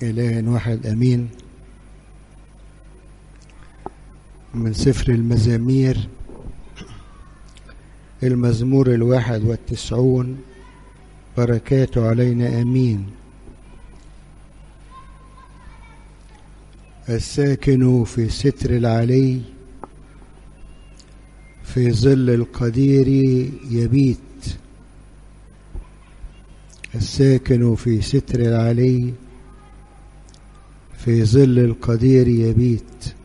إله واحد أمين من سفر المزامير المزمور الواحد والتسعون بركاته علينا أمين الساكن في ستر العلي في ظل القدير يبيت الساكن في ستر العلي في ظل القدير يبيت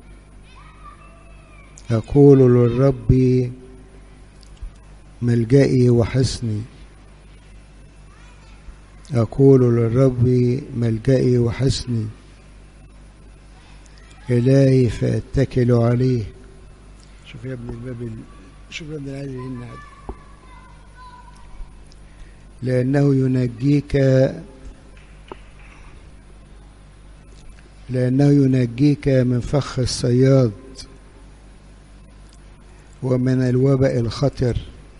أقول للرب ملجئي وحصني أقول للرب ملجئي وحصني إلهي فأتكل عليه شوف يا ابن الباب ال... شوف يا ابن العلي هنا لأنه ينجيك لأنه ينجيك من فخ الصياد ومن الوباء الخطر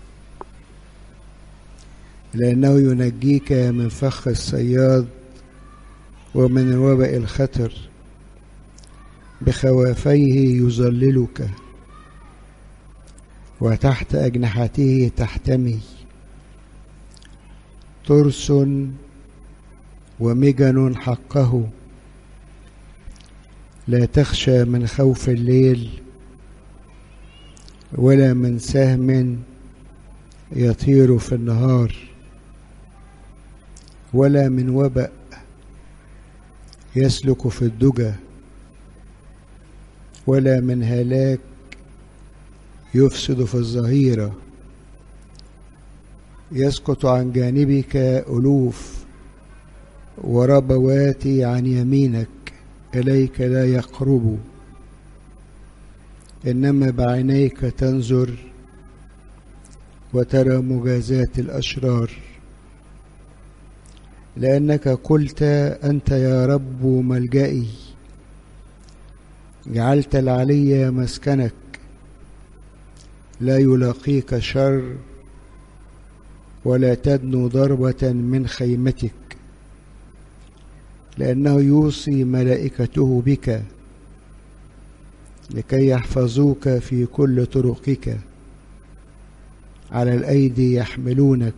لأنه ينجيك من فخ الصياد ومن الوباء الخطر بخوافيه يظللك وتحت أجنحته تحتمي ترس ومجن حقه لا تخشى من خوف الليل ولا من سهم يطير في النهار ولا من وبأ يسلك في الدجى ولا من هلاك يفسد في الظهيرة يسقط عن جانبك ألوف وربوات عن يمينك إليك لا يقرب إنما بعينيك تنظر وترى مجازات الأشرار لأنك قلت أنت يا رب ملجئي جعلت العلي مسكنك لا يلاقيك شر ولا تدنو ضربة من خيمتك لأنه يوصي ملائكته بك لكي يحفظوك في كل طرقك على الأيدي يحملونك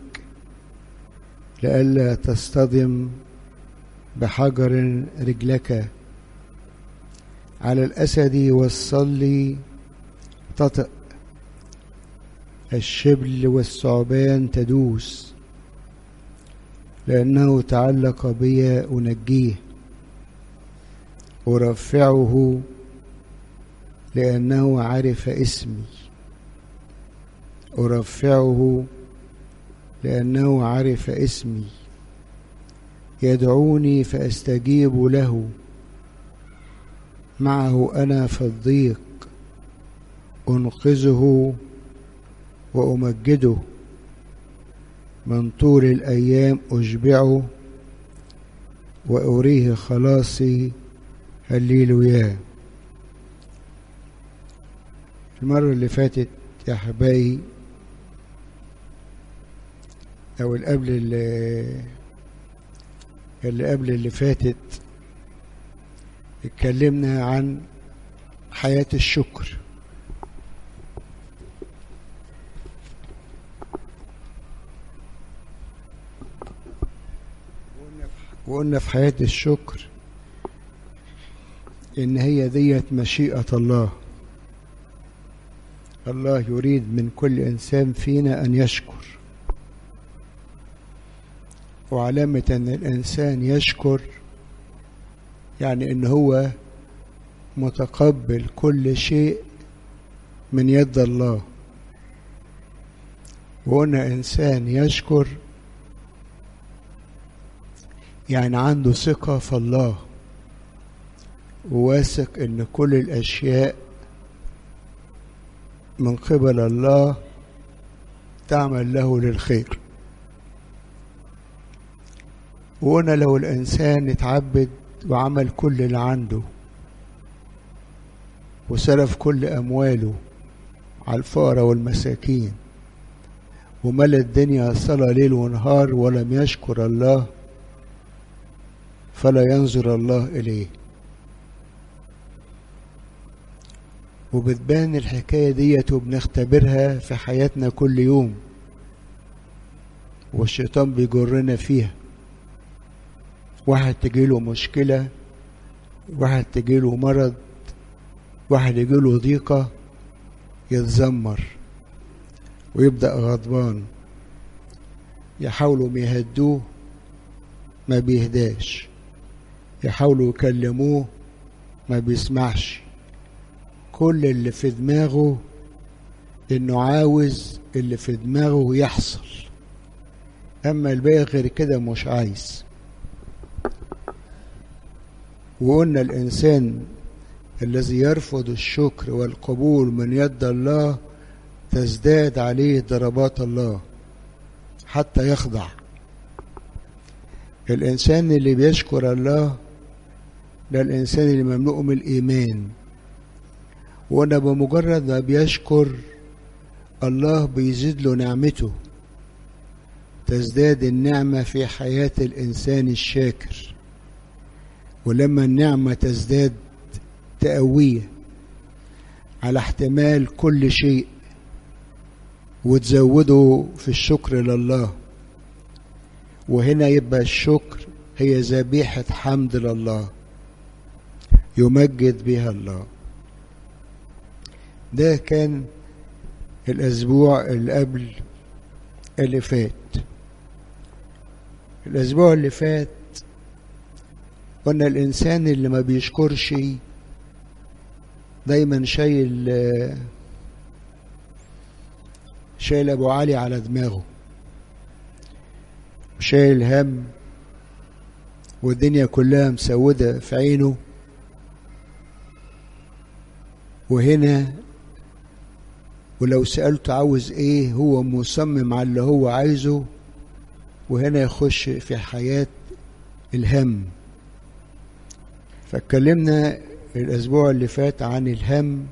لئلا تصطدم بحجر رجلك على الأسد والصل تطأ الشبل والثعبان تدوس لأنه تعلق بي أنجيه أرفعه لأنه عرف اسمي أرفعه لأنه عرف اسمي يدعوني فأستجيب له معه أنا في الضيق أنقذه وأمجده من طول الأيام أشبعه وأريه خلاصي هللويا المرة اللي فاتت يا حبايبي أو اللي قبل اللي, اللي قبل اللي فاتت اتكلمنا عن حياة الشكر وقلنا في حياة الشكر إن هي ديت مشيئة الله الله يريد من كل إنسان فينا أن يشكر وعلامة أن الإنسان يشكر يعني أن هو متقبل كل شيء من يد الله وقلنا إنسان يشكر يعني عنده ثقة في الله وواثق ان كل الاشياء من قبل الله تعمل له للخير وقلنا لو الانسان اتعبد وعمل كل اللي عنده وسلف كل امواله على الفقراء والمساكين وملى الدنيا صلى ليل ونهار ولم يشكر الله فلا ينظر الله إليه وبتبان الحكاية ديت وبنختبرها في حياتنا كل يوم والشيطان بيجرنا فيها واحد تجيله مشكلة واحد تجيله مرض واحد يجيله ضيقة يتذمر ويبدأ غضبان يحاولوا يهدوه ما بيهداش يحاولوا يكلموه ما بيسمعش كل اللي في دماغه انه عاوز اللي في دماغه يحصل اما الباقي غير كده مش عايز وقلنا الانسان الذي يرفض الشكر والقبول من يد الله تزداد عليه ضربات الله حتى يخضع الإنسان اللي بيشكر الله ده الإنسان اللي مملوء من الإيمان وأنا بمجرد ما بيشكر الله بيزيد له نعمته تزداد النعمة في حياة الإنسان الشاكر ولما النعمة تزداد تقويه على احتمال كل شيء وتزوده في الشكر لله وهنا يبقى الشكر هي ذبيحة حمد لله يمجد بها الله ده كان الأسبوع اللي قبل اللي فات الأسبوع اللي فات قلنا الإنسان اللي ما بيشكرش دايما شايل شايل أبو علي على دماغه شايل هم والدنيا كلها مسودة في عينه وهنا ولو سألته عاوز ايه هو مصمم على اللي هو عايزه وهنا يخش في حياة الهم فاتكلمنا الأسبوع اللي فات عن الهم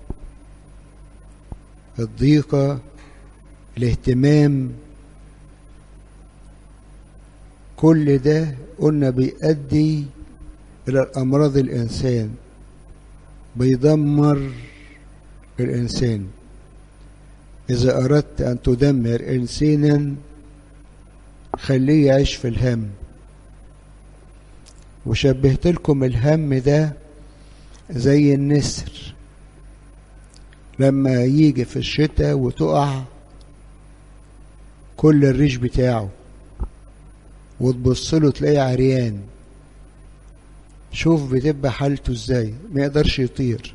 الضيقة الاهتمام كل ده قلنا بيؤدي إلى الأمراض الإنسان بيدمر الإنسان إذا أردت أن تدمر إنسانا خليه يعيش في الهم وشبهت لكم الهم ده زي النسر لما يجي في الشتاء وتقع كل الريش بتاعه وتبص له تلاقيه عريان شوف بتبقى حالته ازاي ما يقدرش يطير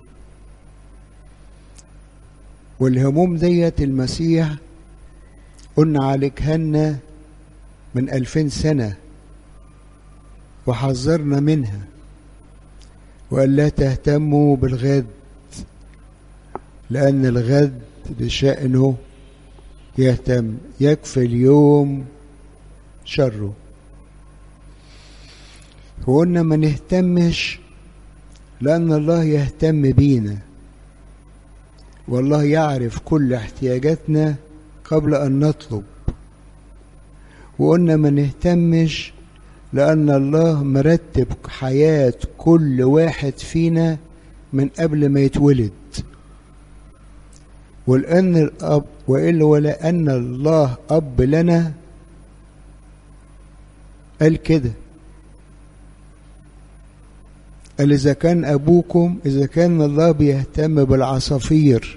والهموم ديت المسيح قلنا عالجهن من ألفين سنة وحذرنا منها وقال لا تهتموا بالغد لأن الغد بشأنه يهتم يكفي اليوم شره وقلنا ما نهتمش لأن الله يهتم بينا والله يعرف كل احتياجاتنا قبل أن نطلب وقلنا ما نهتمش لأن الله مرتب حياة كل واحد فينا من قبل ما يتولد ولأن الأب وإلا ولأن الله أب لنا قال كده قال إذا كان أبوكم إذا كان الله بيهتم بالعصافير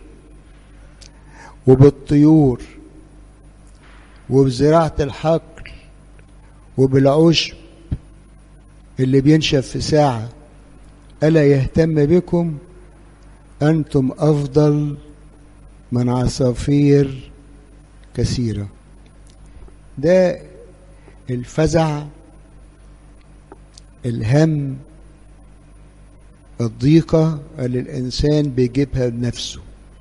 وبالطيور وبزراعة الحقل وبالعشب اللي بينشف في ساعة ألا يهتم بكم أنتم أفضل من عصافير كثيرة ده الفزع الهم الضيقة اللي الإنسان بيجيبها بنفسه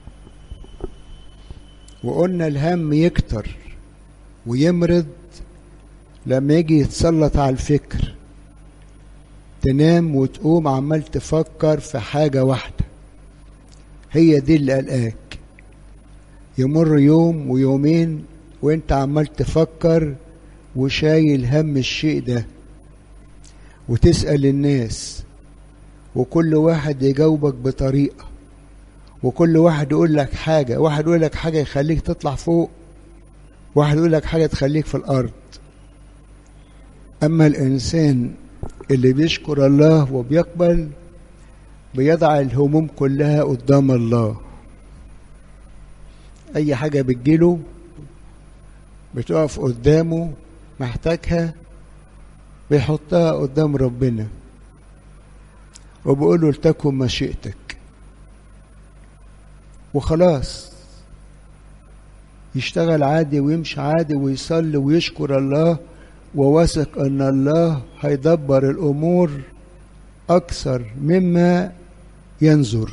وقلنا الهم يكتر ويمرض لما يجي يتسلط على الفكر تنام وتقوم عمال تفكر في حاجة واحدة هي دي اللي قلقاك يمر يوم ويومين وانت عمال تفكر وشايل هم الشيء ده وتسأل الناس وكل واحد يجاوبك بطريقة وكل واحد يقول لك حاجة واحد يقول لك حاجة يخليك تطلع فوق واحد يقول لك حاجة تخليك في الأرض أما الإنسان اللي بيشكر الله وبيقبل بيضع الهموم كلها قدام الله أي حاجة بتجيله بتقف قدامه محتاجها بيحطها قدام ربنا وبيقول له لتكن مشيئتك وخلاص يشتغل عادي ويمشي عادي ويصلي ويشكر الله وواثق ان الله هيدبر الامور اكثر مما ينظر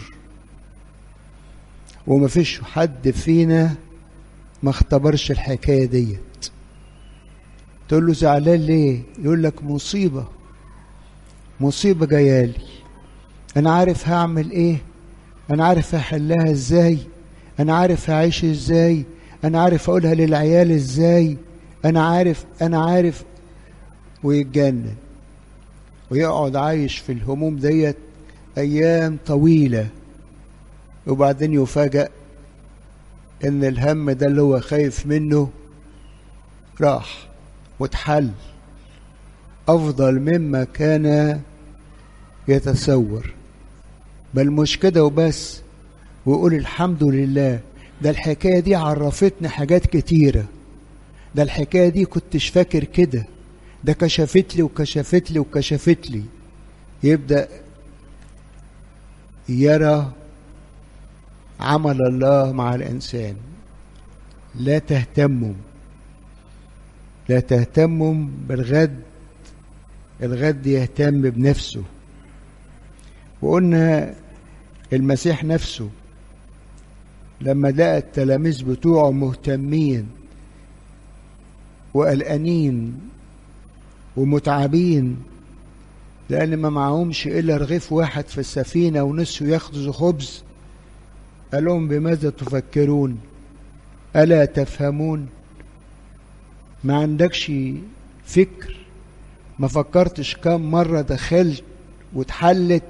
ومفيش حد فينا ما اختبرش الحكايه ديت تقول له زعلان ليه يقول لك مصيبه مصيبه جايالي انا عارف هعمل ايه انا عارف هحلها ازاي انا عارف هعيش ازاي انا عارف اقولها للعيال ازاي انا عارف انا عارف ويتجنن ويقعد عايش في الهموم ديت ايام طويله وبعدين يفاجأ ان الهم ده اللي هو خايف منه راح واتحل افضل مما كان يتصور بل مش كده وبس ويقول الحمد لله ده الحكايه دي عرفتني حاجات كتيره ده الحكايه دي كنتش فاكر كده ده كشفت لي وكشفت لي وكشفت لي يبدا يرى عمل الله مع الانسان لا تهتموا لا تهتموا بالغد الغد يهتم بنفسه وقلنا المسيح نفسه لما لقى التلاميذ بتوعه مهتمين وقلقانين ومتعبين لأن ما معهمش إلا رغيف واحد في السفينة ونسوا ياخذوا خبز قال لهم بماذا تفكرون ألا تفهمون ما عندكش فكر ما فكرتش كم مرة دخلت واتحلت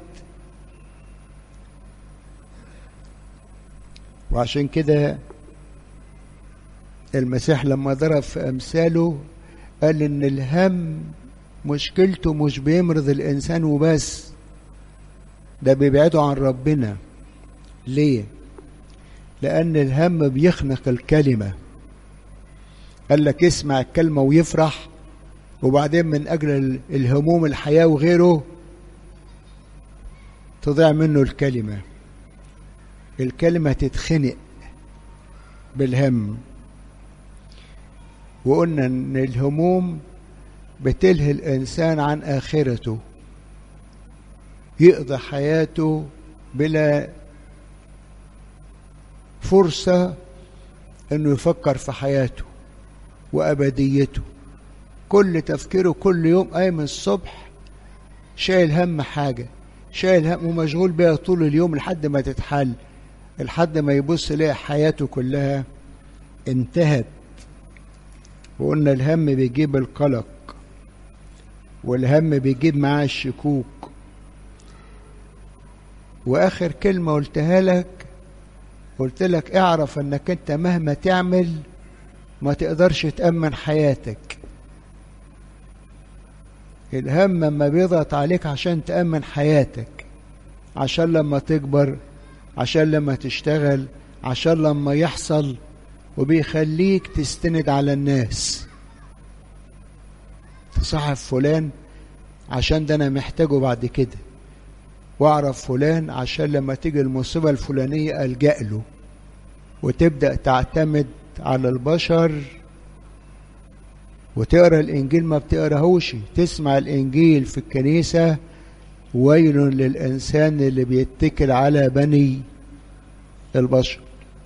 وعشان كده المسيح لما ضرب في أمثاله قال إن الهم مشكلته مش بيمرض الإنسان وبس ده بيبعده عن ربنا ليه؟ لأن الهم بيخنق الكلمة قال لك اسمع الكلمة ويفرح وبعدين من أجل الهموم الحياة وغيره تضيع منه الكلمة الكلمة تتخنق بالهم وقلنا ان الهموم بتلهي الانسان عن اخرته يقضي حياته بلا فرصة انه يفكر في حياته وابديته كل تفكيره كل يوم قايم الصبح شايل هم حاجة شايل هم ومشغول بيها طول اليوم لحد ما تتحل لحد ما يبص يلاقي حياته كلها انتهت وقلنا الهم بيجيب القلق والهم بيجيب معاه الشكوك واخر كلمة قلتها لك قلت لك اعرف انك انت مهما تعمل ما تقدرش تأمن حياتك الهم لما بيضغط عليك عشان تأمن حياتك عشان لما تكبر عشان لما تشتغل عشان لما يحصل وبيخليك تستند على الناس تصاحب فلان عشان ده انا محتاجه بعد كده واعرف فلان عشان لما تيجي المصيبه الفلانيه الجا له وتبدا تعتمد على البشر وتقرا الانجيل ما بتقراهوش تسمع الانجيل في الكنيسه ويل للانسان اللي بيتكل على بني البشر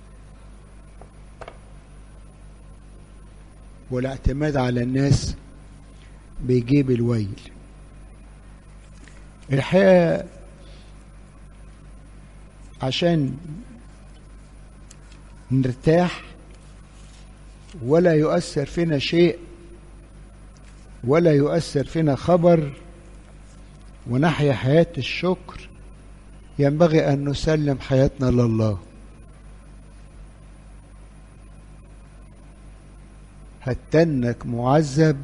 والاعتماد على الناس بيجيب الويل الحقيقه عشان نرتاح ولا يؤثر فينا شيء ولا يؤثر فينا خبر ونحيا حياة الشكر ينبغي أن نسلم حياتنا لله هتنك معذب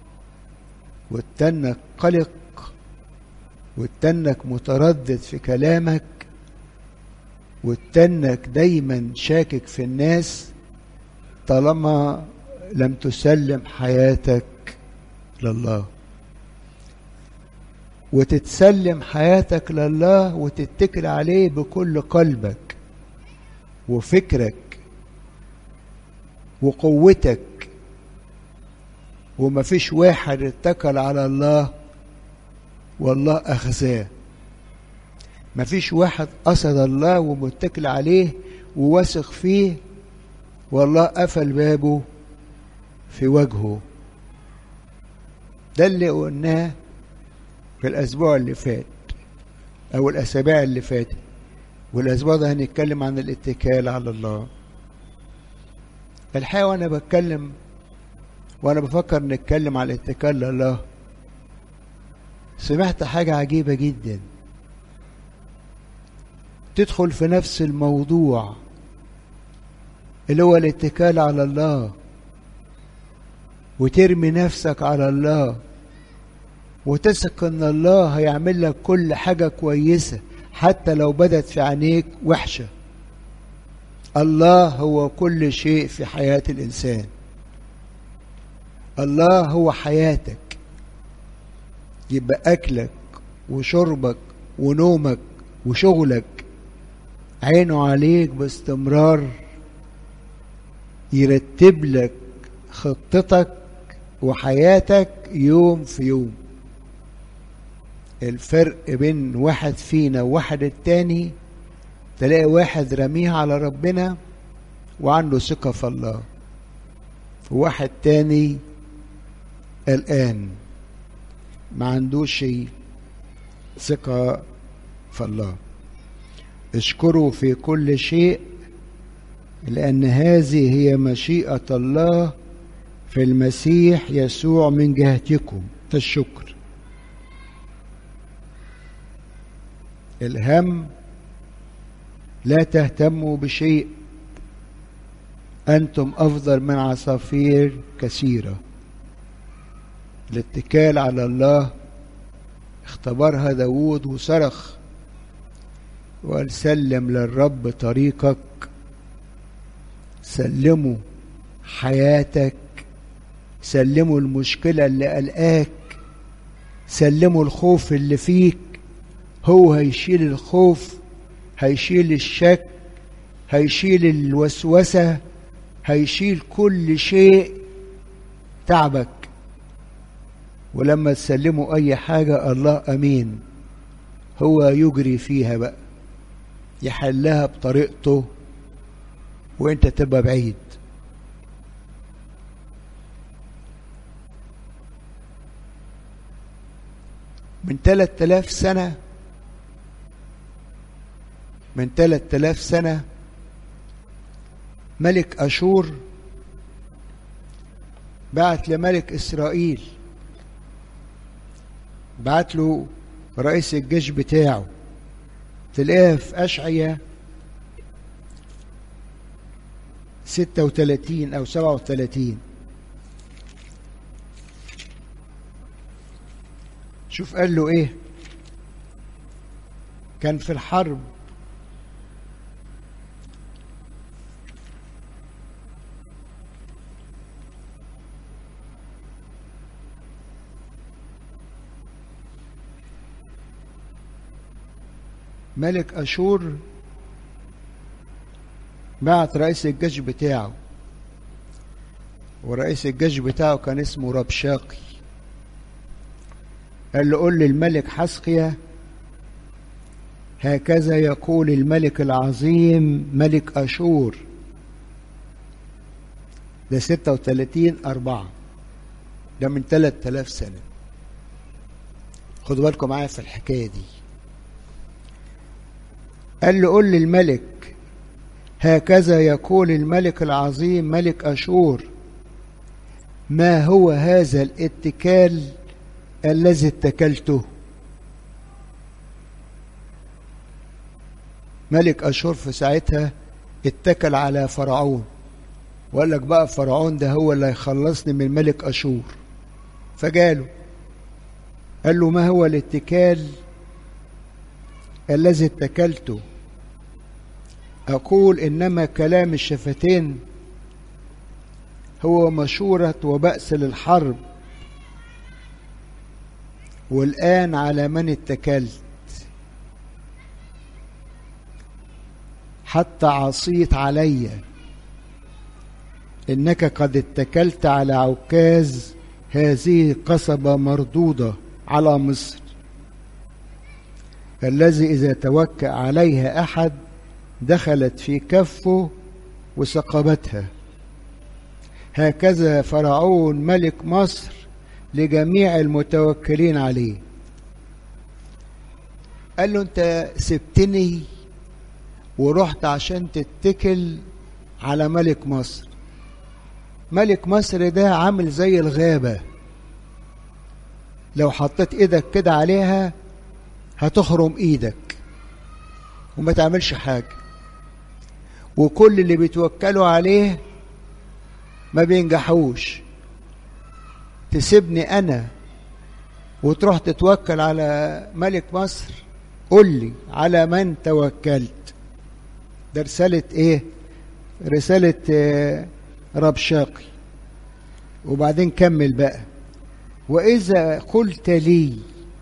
وتنك قلق وتنك متردد في كلامك وتنك دايما شاكك في الناس طالما لم تسلم حياتك لله وتتسلم حياتك لله وتتكل عليه بكل قلبك وفكرك وقوتك ومفيش واحد اتكل على الله والله أخزاه مفيش واحد قصد الله ومتكل عليه وواثق فيه والله قفل بابه في وجهه ده اللي قلناه في الأسبوع اللي فات أو الأسابيع اللي فاتت والأسبوع ده هنتكلم عن الاتكال على الله الحقيقة وأنا بتكلم وأنا بفكر نتكلم على الاتكال لله سمعت حاجة عجيبة جدا تدخل في نفس الموضوع اللي هو الاتكال على الله وترمي نفسك على الله وتثق ان الله هيعمل لك كل حاجه كويسه حتى لو بدت في عينيك وحشه الله هو كل شيء في حياه الانسان الله هو حياتك يبقى اكلك وشربك ونومك وشغلك عينه عليك باستمرار يرتب لك خطتك وحياتك يوم في يوم الفرق بين واحد فينا وواحد التاني تلاقي واحد رميها على ربنا وعنده ثقة في الله وواحد تاني قلقان ما عندوش ثقة في الله اشكروا في كل شيء لأن هذه هي مشيئة الله في المسيح يسوع من جهتكم الشكر الهم لا تهتموا بشيء أنتم أفضل من عصافير كثيرة الاتكال على الله اختبرها داود وصرخ وقال سلم للرب طريقك سلموا حياتك سلموا المشكلة اللي قلقاك سلموا الخوف اللي فيك هو هيشيل الخوف هيشيل الشك هيشيل الوسوسة هيشيل كل شيء تعبك ولما تسلموا أي حاجة الله أمين هو يجري فيها بقى يحلها بطريقته وانت تبقى بعيد من ثلاث آلاف سنة من ثلاث آلاف سنة ملك أشور بعت لملك إسرائيل بعت له رئيس الجيش بتاعه تلاقيها في أشعية ستة وثلاثين أو سبعة وثلاثين شوف قال له إيه كان في الحرب ملك أشور بعت رئيس الجيش بتاعه ورئيس الجيش بتاعه كان اسمه ربشاقي قال له قل للملك حسقيا هكذا يقول الملك العظيم ملك أشور ده ستة وثلاثين أربعة ده من ثلاثة آلاف سنة خدوا بالكم معايا في الحكاية دي قال له قل للملك هكذا يقول الملك العظيم ملك أشور ما هو هذا الاتكال الذي اتكلته ملك أشور في ساعتها اتكل على فرعون وقال لك بقى فرعون ده هو اللي هيخلصني من ملك أشور فجاله قال له ما هو الاتكال الذي اتكلته أقول إنما كلام الشفتين هو مشورة وبأس للحرب والآن على من اتكلت حتى عصيت علي إنك قد اتكلت على عكاز هذه قصبة مردودة على مصر الذي إذا توكأ عليها أحد دخلت في كفه وسقبتها هكذا فرعون ملك مصر لجميع المتوكلين عليه قال له انت سبتني ورحت عشان تتكل على ملك مصر ملك مصر ده عامل زي الغابة لو حطيت ايدك كده عليها هتخرم ايدك وما تعملش حاجة وكل اللي بيتوكلوا عليه ما بينجحوش تسيبني انا وتروح تتوكل على ملك مصر قل لي على من توكلت ده رسالة ايه رسالة آه ربشاقي وبعدين كمل بقى وإذا قلت لي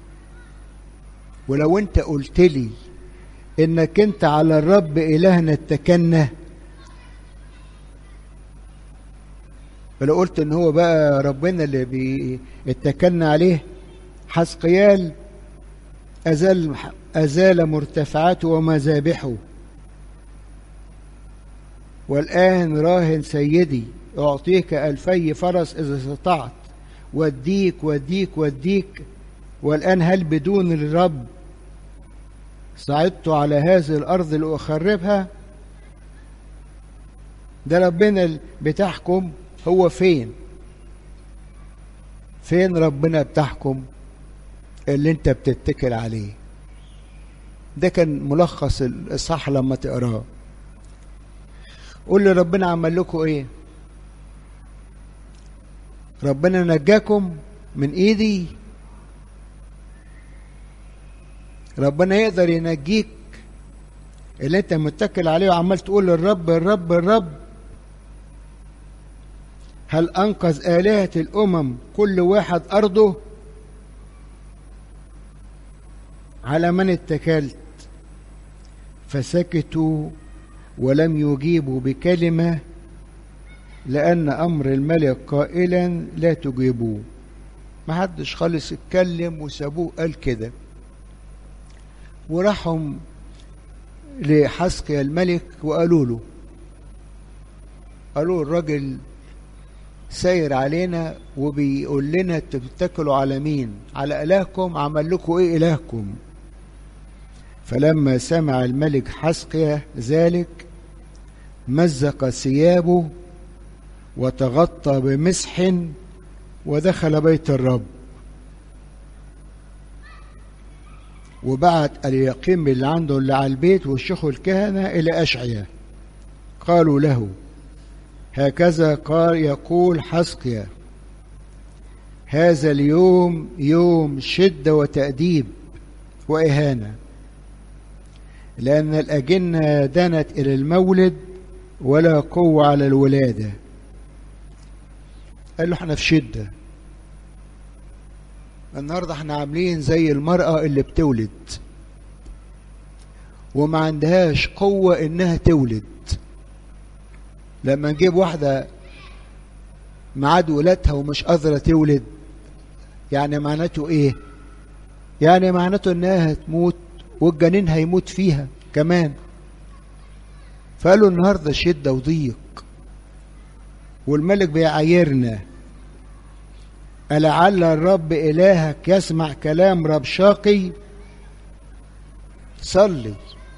ولو أنت قلت لي إنك أنت على الرب إلهنا اتكلنا فلو قلت إن هو بقى ربنا اللي بيتكلنا عليه حسقيال أزال أزال مرتفعاته ومذابحه والآن راهن سيدي أعطيك ألفي فرس إذا استطعت وديك وديك وديك والآن هل بدون الرب صعدت على هذه الأرض لأخربها ده ربنا بتحكم هو فين فين ربنا بتحكم اللي انت بتتكل عليه ده كان ملخص الإصحاح لما تقراه قول لي ربنا عمل لكم ايه ربنا نجاكم من ايدي ربنا يقدر ينجيك اللي انت متكل عليه وعمال تقول الرب الرب الرب هل انقذ الهه الامم كل واحد ارضه على من اتكلت فسكتوا ولم يجيبوا بكلمة لأن أمر الملك قائلا لا تجيبوه ما حدش خالص اتكلم وسابوه قال كده وراحوا لحسقيا الملك وقالوا له قالوا الراجل ساير علينا وبيقول لنا تتكلوا على مين على إلهكم عمل لكم ايه إلهكم فلما سمع الملك حسقيا ذلك مزق ثيابه وتغطى بمسح ودخل بيت الرب وبعت اليقيم اللي عنده اللي على البيت والشيخ الكهنة إلى أشعيا قالوا له هكذا قال يقول حسقيا هذا اليوم يوم شدة وتأديب وإهانة لأن الأجنة دنت إلى المولد ولا قوة على الولادة قال له احنا في شدة النهاردة احنا عاملين زي المرأة اللي بتولد وما عندهاش قوة انها تولد لما نجيب واحدة معاد ولادها ومش قادرة تولد يعني معناته ايه يعني معناته انها هتموت والجنين هيموت فيها كمان فقالوا النهارده شده وضيق والملك بيعايرنا ألعل الرب إلهك يسمع كلام رب شاقي صلي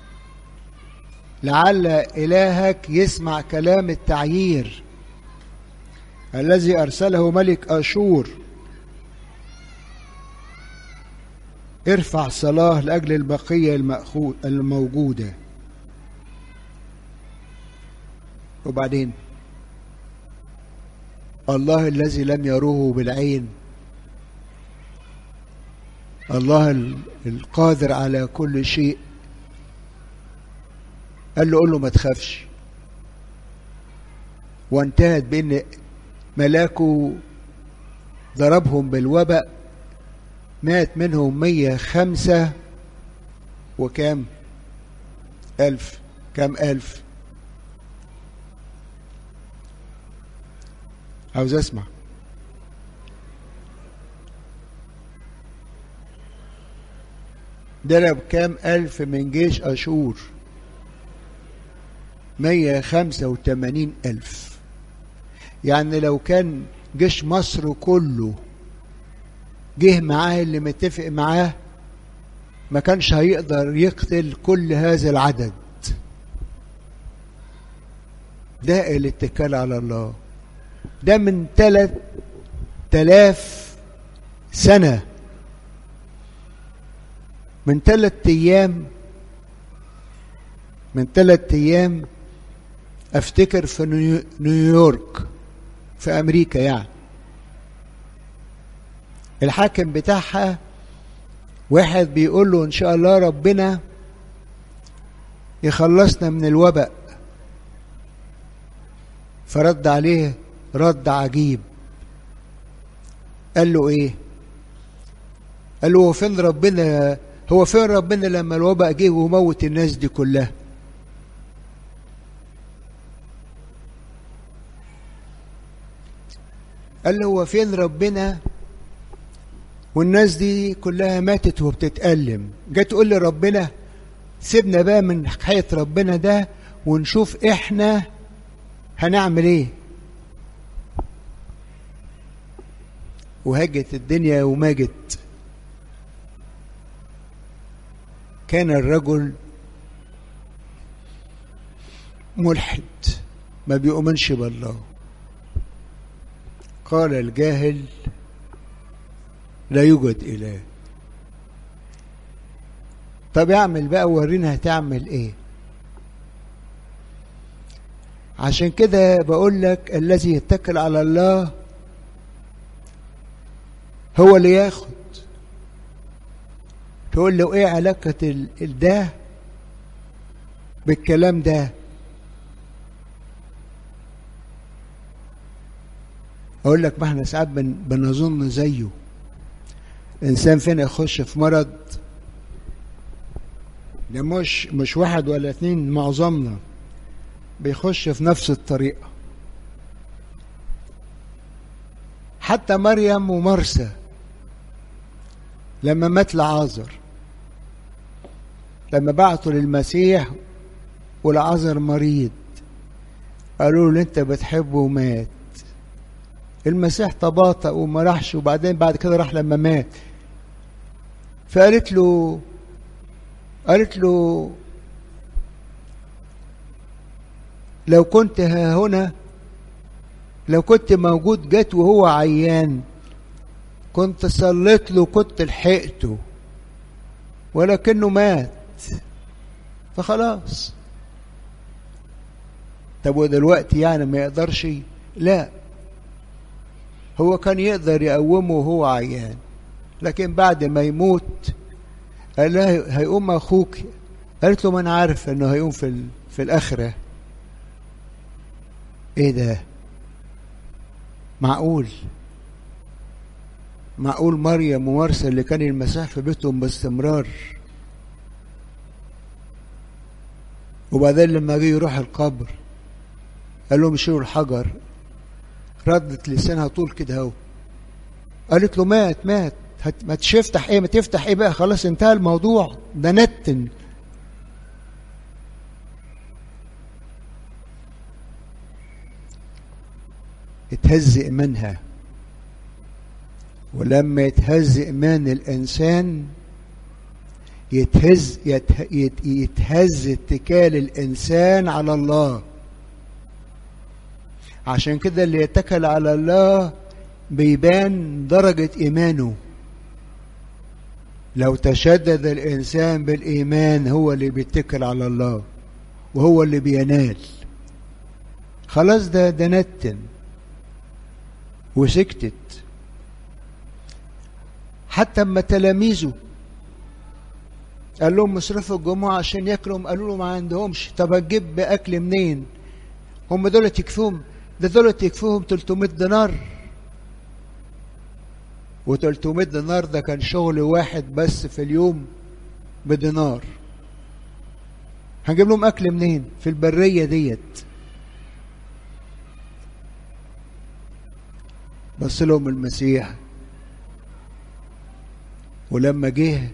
لعل إلهك يسمع كلام التعيير الذي أرسله ملك أشور ارفع صلاة لأجل البقية الموجودة وبعدين الله الذي لم يروه بالعين الله القادر على كل شيء قال له قول له ما تخافش وانتهت بان ملاكه ضربهم بالوباء مات منهم مية خمسة وكام ألف كام ألف عاوز أسمع ضرب كام ألف من جيش أشور مية خمسة وتمانين ألف يعني لو كان جيش مصر كله جه معاه اللي متفق معاه ما كانش هيقدر يقتل كل هذا العدد ده الاتكال على الله ده من ثلاث تلاف سنة من ثلاث أيام من ثلاث أيام أفتكر في نيويورك في أمريكا يعني الحاكم بتاعها واحد بيقول له إن شاء الله ربنا يخلصنا من الوباء فرد عليه رد عجيب قال له ايه قال له هو فين ربنا هو فين ربنا لما الوباء جه وموت الناس دي كلها قال له هو فين ربنا والناس دي كلها ماتت وبتتألم جاي تقول لي ربنا سيبنا بقى من حكاية ربنا ده ونشوف احنا هنعمل ايه وهجت الدنيا وماجت كان الرجل ملحد ما بيؤمنش بالله قال الجاهل لا يوجد إله طب اعمل بقى ورينا هتعمل ايه عشان كده بقول لك الذي يتكل على الله هو اللي ياخد تقول له ايه علاقة ده بالكلام ده اقول لك ما احنا ساعات بن بنظن زيه انسان فينا يخش في مرض ده مش مش واحد ولا اتنين معظمنا بيخش في نفس الطريقه حتى مريم ومرسى لما مات لعازر لما بعتوا للمسيح والعازر مريض قالوا له انت بتحبه ومات المسيح تباطأ وما راحش وبعدين بعد كده راح لما مات فقالت له قالت له لو كنت ها هنا لو كنت موجود جت وهو عيان كنت صليت له كنت لحقته ولكنه مات فخلاص طب ودلوقتي يعني ما يقدرش لا هو كان يقدر يقومه وهو عيان لكن بعد ما يموت قال لها هيقوم اخوك قالت له ما انا عارف انه هيقوم في في الاخره ايه ده معقول معقول مريم ومرسى اللي كان المسيح في بيتهم باستمرار وبعدين لما جه يروح القبر قال لهم شيلوا الحجر ردت لسانها طول كده اهو قالت له مات مات ما تفتح ايه ما تفتح ايه بقى خلاص انتهى الموضوع ده نتن اتهز ايمانها ولما يتهز ايمان الانسان يتهز يتهز اتكال الانسان على الله عشان كده اللي يتكل على الله بيبان درجة إيمانه لو تشدد الإنسان بالإيمان هو اللي بيتكل على الله وهو اللي بينال خلاص ده ده نتن وسكتت حتى اما تلاميذه قال لهم مصرفوا الجمعة عشان ياكلوا قالوا له ما عندهمش طب هتجيب أكل منين؟ هم دول يكفوهم ده دول يكفوهم 300 دينار و300 دينار ده كان شغل واحد بس في اليوم بدينار هنجيب لهم أكل منين؟ في البرية ديت بص لهم المسيح ولما جه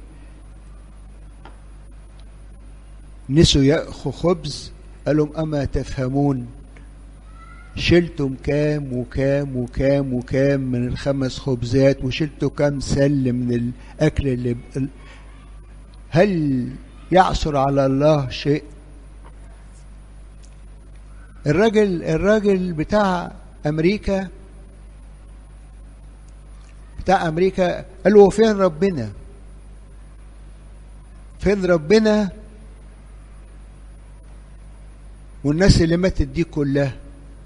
نسوا يأخوا خبز قال لهم أما تفهمون شلتم كام وكام وكام وكام من الخمس خبزات وشلتوا كام سل من الأكل اللي ب... هل يعثر على الله شيء الراجل الراجل بتاع أمريكا بتاع أمريكا قال له فين ربنا فين ربنا والناس اللي ماتت دي كلها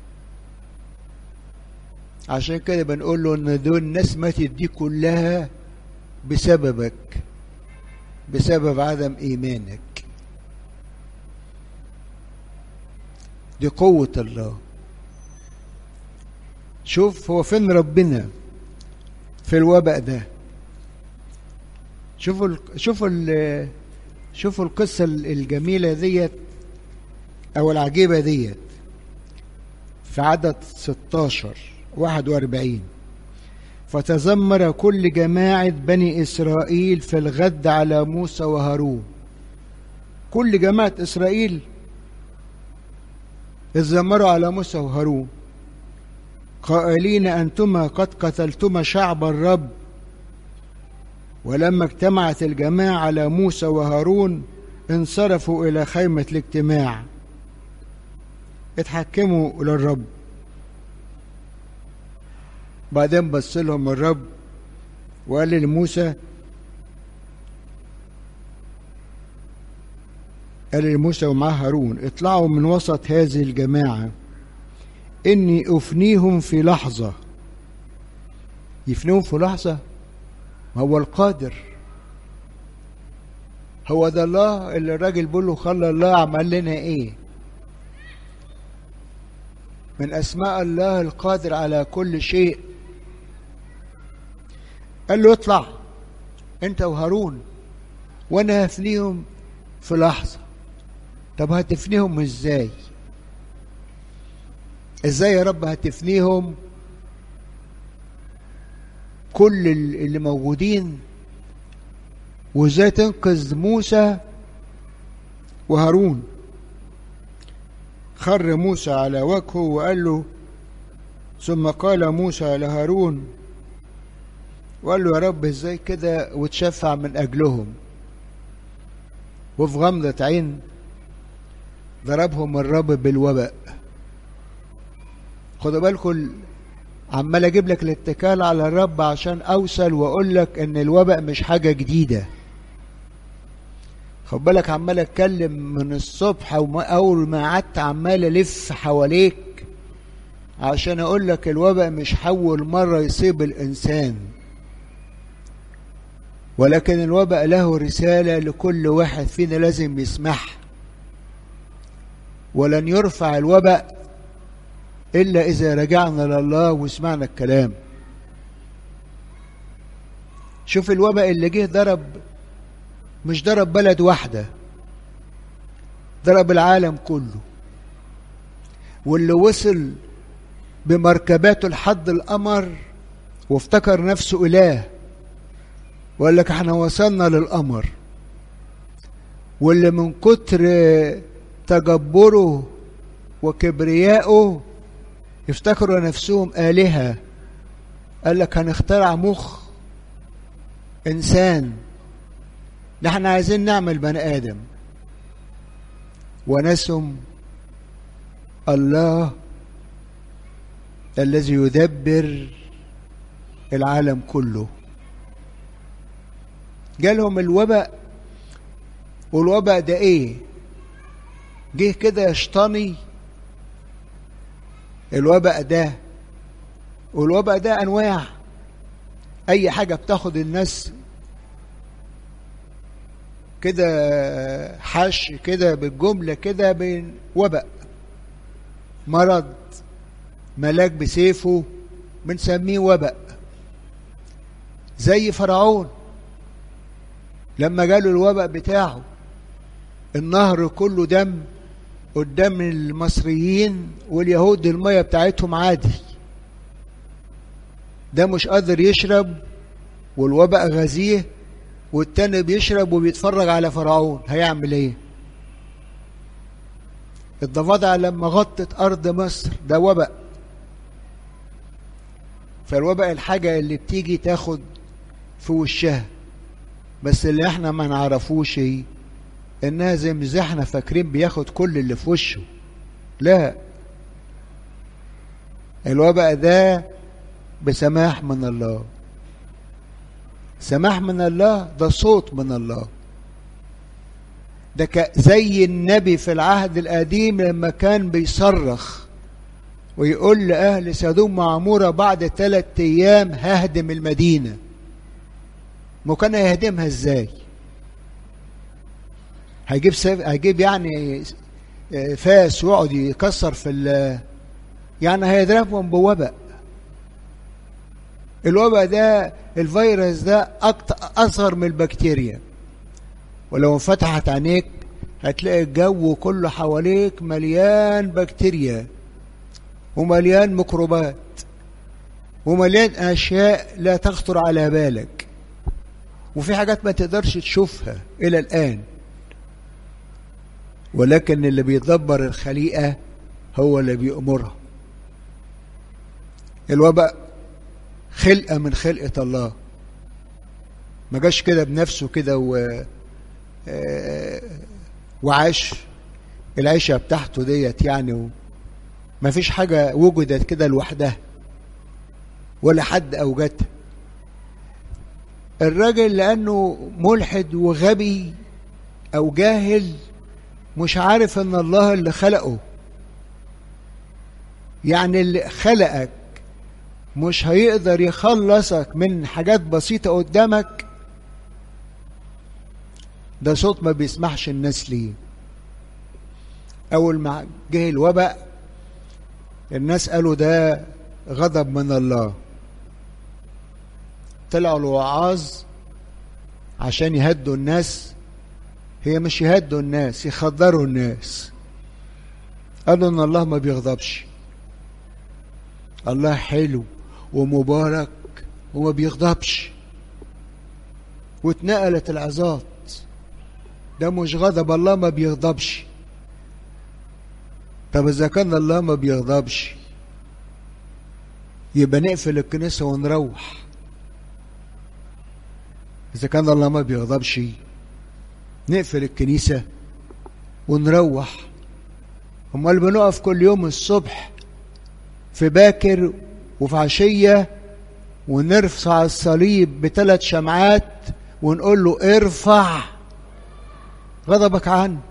عشان كده بنقول له ان دول الناس ماتت دي كلها بسببك بسبب عدم ايمانك دي قوة الله شوف هو فين ربنا في الوباء ده شوفوا ال شوفوا ال شوفوا القصة الجميلة ديت أو العجيبة ديت في عدد 16 41 فتذمر كل جماعة بني إسرائيل في الغد على موسى وهارون كل جماعة إسرائيل اتذمروا على موسى وهارون قائلين أنتما قد قتلتما شعب الرب ولما اجتمعت الجماعة على موسى وهارون انصرفوا إلى خيمة الاجتماع اتحكموا للرب بعدين بص لهم الرب وقال لموسى قال لموسى ومعاه هارون اطلعوا من وسط هذه الجماعة إني أفنيهم في لحظة يفنيهم في لحظة هو القادر هو ده الله اللي الراجل بيقول له خلى الله عمل لنا ايه من اسماء الله القادر على كل شيء قال له اطلع انت وهارون وانا هفنيهم في لحظه طب هتفنيهم ازاي ازاي يا رب هتفنيهم كل اللي موجودين وازاي تنقذ موسى وهارون خر موسى على وجهه وقال له ثم قال موسى لهارون وقال له يا رب ازاي كده وتشفع من اجلهم وفي غمضة عين ضربهم الرب بالوباء خدوا بالكم عمال اجيب لك الاتكال على الرب عشان اوصل واقول لك ان الوباء مش حاجه جديده خد بالك عمال اتكلم من الصبح اول ما قعدت عمال الف حواليك عشان اقول لك الوباء مش حول مره يصيب الانسان ولكن الوباء له رساله لكل واحد فينا لازم يسمعها ولن يرفع الوباء إلا إذا رجعنا لله وسمعنا الكلام شوف الوباء اللي جه ضرب مش ضرب بلد واحدة ضرب العالم كله واللي وصل بمركباته لحد القمر وافتكر نفسه إله وقال لك احنا وصلنا للقمر واللي من كتر تجبره وكبريائه يفتكروا نفسهم آلهة قال لك هنخترع مخ إنسان نحن عايزين نعمل بني آدم ونسم الله الذي يدبر العالم كله جالهم الوباء والوباء ده ايه جه كده يشطني الوباء ده والوباء ده انواع اي حاجه بتاخد الناس كده حش كده بالجمله كده بين وباء مرض ملاك بسيفه بنسميه وباء زي فرعون لما جاله الوباء بتاعه النهر كله دم قدام المصريين واليهود المية بتاعتهم عادي ده مش قادر يشرب والوباء غزيه والتاني بيشرب وبيتفرج على فرعون هيعمل ايه الضفادع لما غطت ارض مصر ده وباء فالوباء الحاجة اللي بتيجي تاخد في وشها بس اللي احنا ما نعرفوش ايه انها زي ما احنا فاكرين بياخد كل اللي في وشه لا الوباء ده بسماح من الله سماح من الله ده صوت من الله ده زي النبي في العهد القديم لما كان بيصرخ ويقول لأهل سدوم معمورة بعد ثلاثة أيام ههدم المدينة ما كان هيهدمها ازاي هيجيب سيف هيجيب يعني فاس ويقعد يكسر في ال يعني هيضربهم بوباء الوباء ده الفيروس ده اصغر من البكتيريا ولو فتحت عينيك هتلاقي الجو كله حواليك مليان بكتيريا ومليان ميكروبات ومليان اشياء لا تخطر على بالك وفي حاجات ما تقدرش تشوفها الى الان ولكن اللي بيدبر الخليقه هو اللي بيأمرها الوباء خلقه من خلقه الله ما جاش كده بنفسه كده و وعاش العيشه بتاعته ديت يعني ما فيش حاجه وجدت كده لوحدها ولا حد اوجدها الراجل لانه ملحد وغبي او جاهل مش عارف ان الله اللي خلقه يعني اللي خلقك مش هيقدر يخلصك من حاجات بسيطة قدامك ده صوت ما بيسمحش الناس ليه أول ما جه الوباء الناس قالوا ده غضب من الله طلعوا الوعاظ عشان يهدوا الناس هي مش يهدوا الناس يخدروا الناس قالوا ان الله ما بيغضبش الله حلو ومبارك وما بيغضبش واتنقلت العظات ده مش غضب الله ما بيغضبش طب اذا كان الله ما بيغضبش يبقى نقفل الكنيسه ونروح اذا كان الله ما بيغضبش نقفل الكنيسه ونروح امال بنقف كل يوم الصبح في باكر وفي عشيه ونرفع الصليب بثلاث شمعات ونقول له ارفع غضبك عنه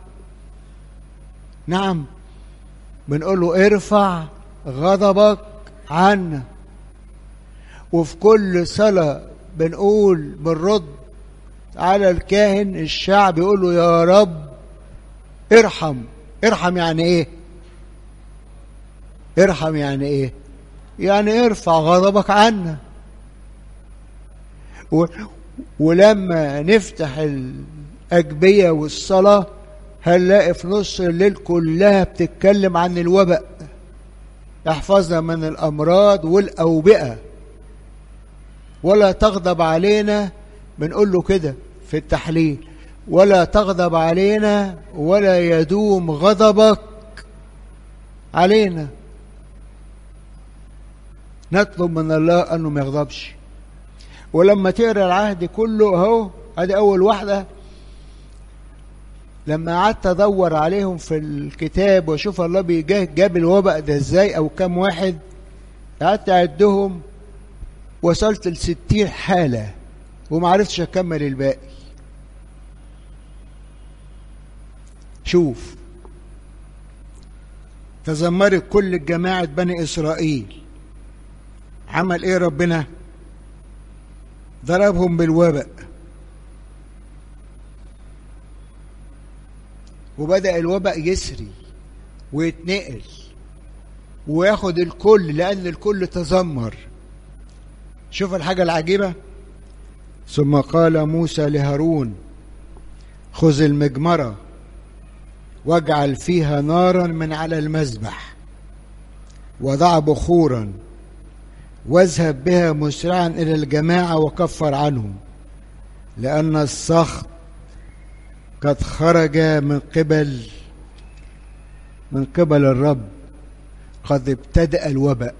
نعم بنقول له ارفع غضبك عنا وفي كل صلاة بنقول بنرد على الكاهن الشعب يقول له يا رب ارحم ارحم يعني ايه ارحم يعني ايه يعني ارفع غضبك عنا و... ولما نفتح الأجبية والصلاة هنلاقي في نص الليل كلها بتتكلم عن الوباء احفظنا من الأمراض والأوبئة ولا تغضب علينا بنقول له كده في التحليل ولا تغضب علينا ولا يدوم غضبك علينا نطلب من الله انه ما يغضبش ولما تقرا العهد كله اهو ادي اول واحده لما قعدت ادور عليهم في الكتاب واشوف الله بيجاه جاب الوباء ده ازاي او كم واحد قعدت اعدهم وصلت لستين حالة وما عرفتش اكمل الباقي شوف تذمرت كل جماعة بني إسرائيل عمل إيه ربنا ضربهم بالوباء وبدأ الوباء يسري ويتنقل وياخد الكل لأن الكل تذمر شوف الحاجة العجيبة ثم قال موسى لهارون خذ المجمرة واجعل فيها نارا من على المذبح وضع بخورا واذهب بها مسرعا إلى الجماعة وكفر عنهم لأن السخط قد خرج من قبل من قبل الرب قد ابتدأ الوباء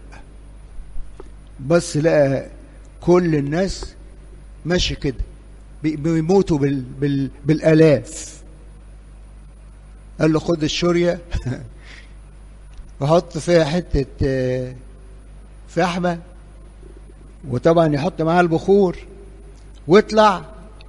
بس لقى كل الناس ماشي كده بيموتوا بال بال بالالاف قال له خد الشوريه وحط فيها حته فحمه وطبعا يحط معاها البخور واطلع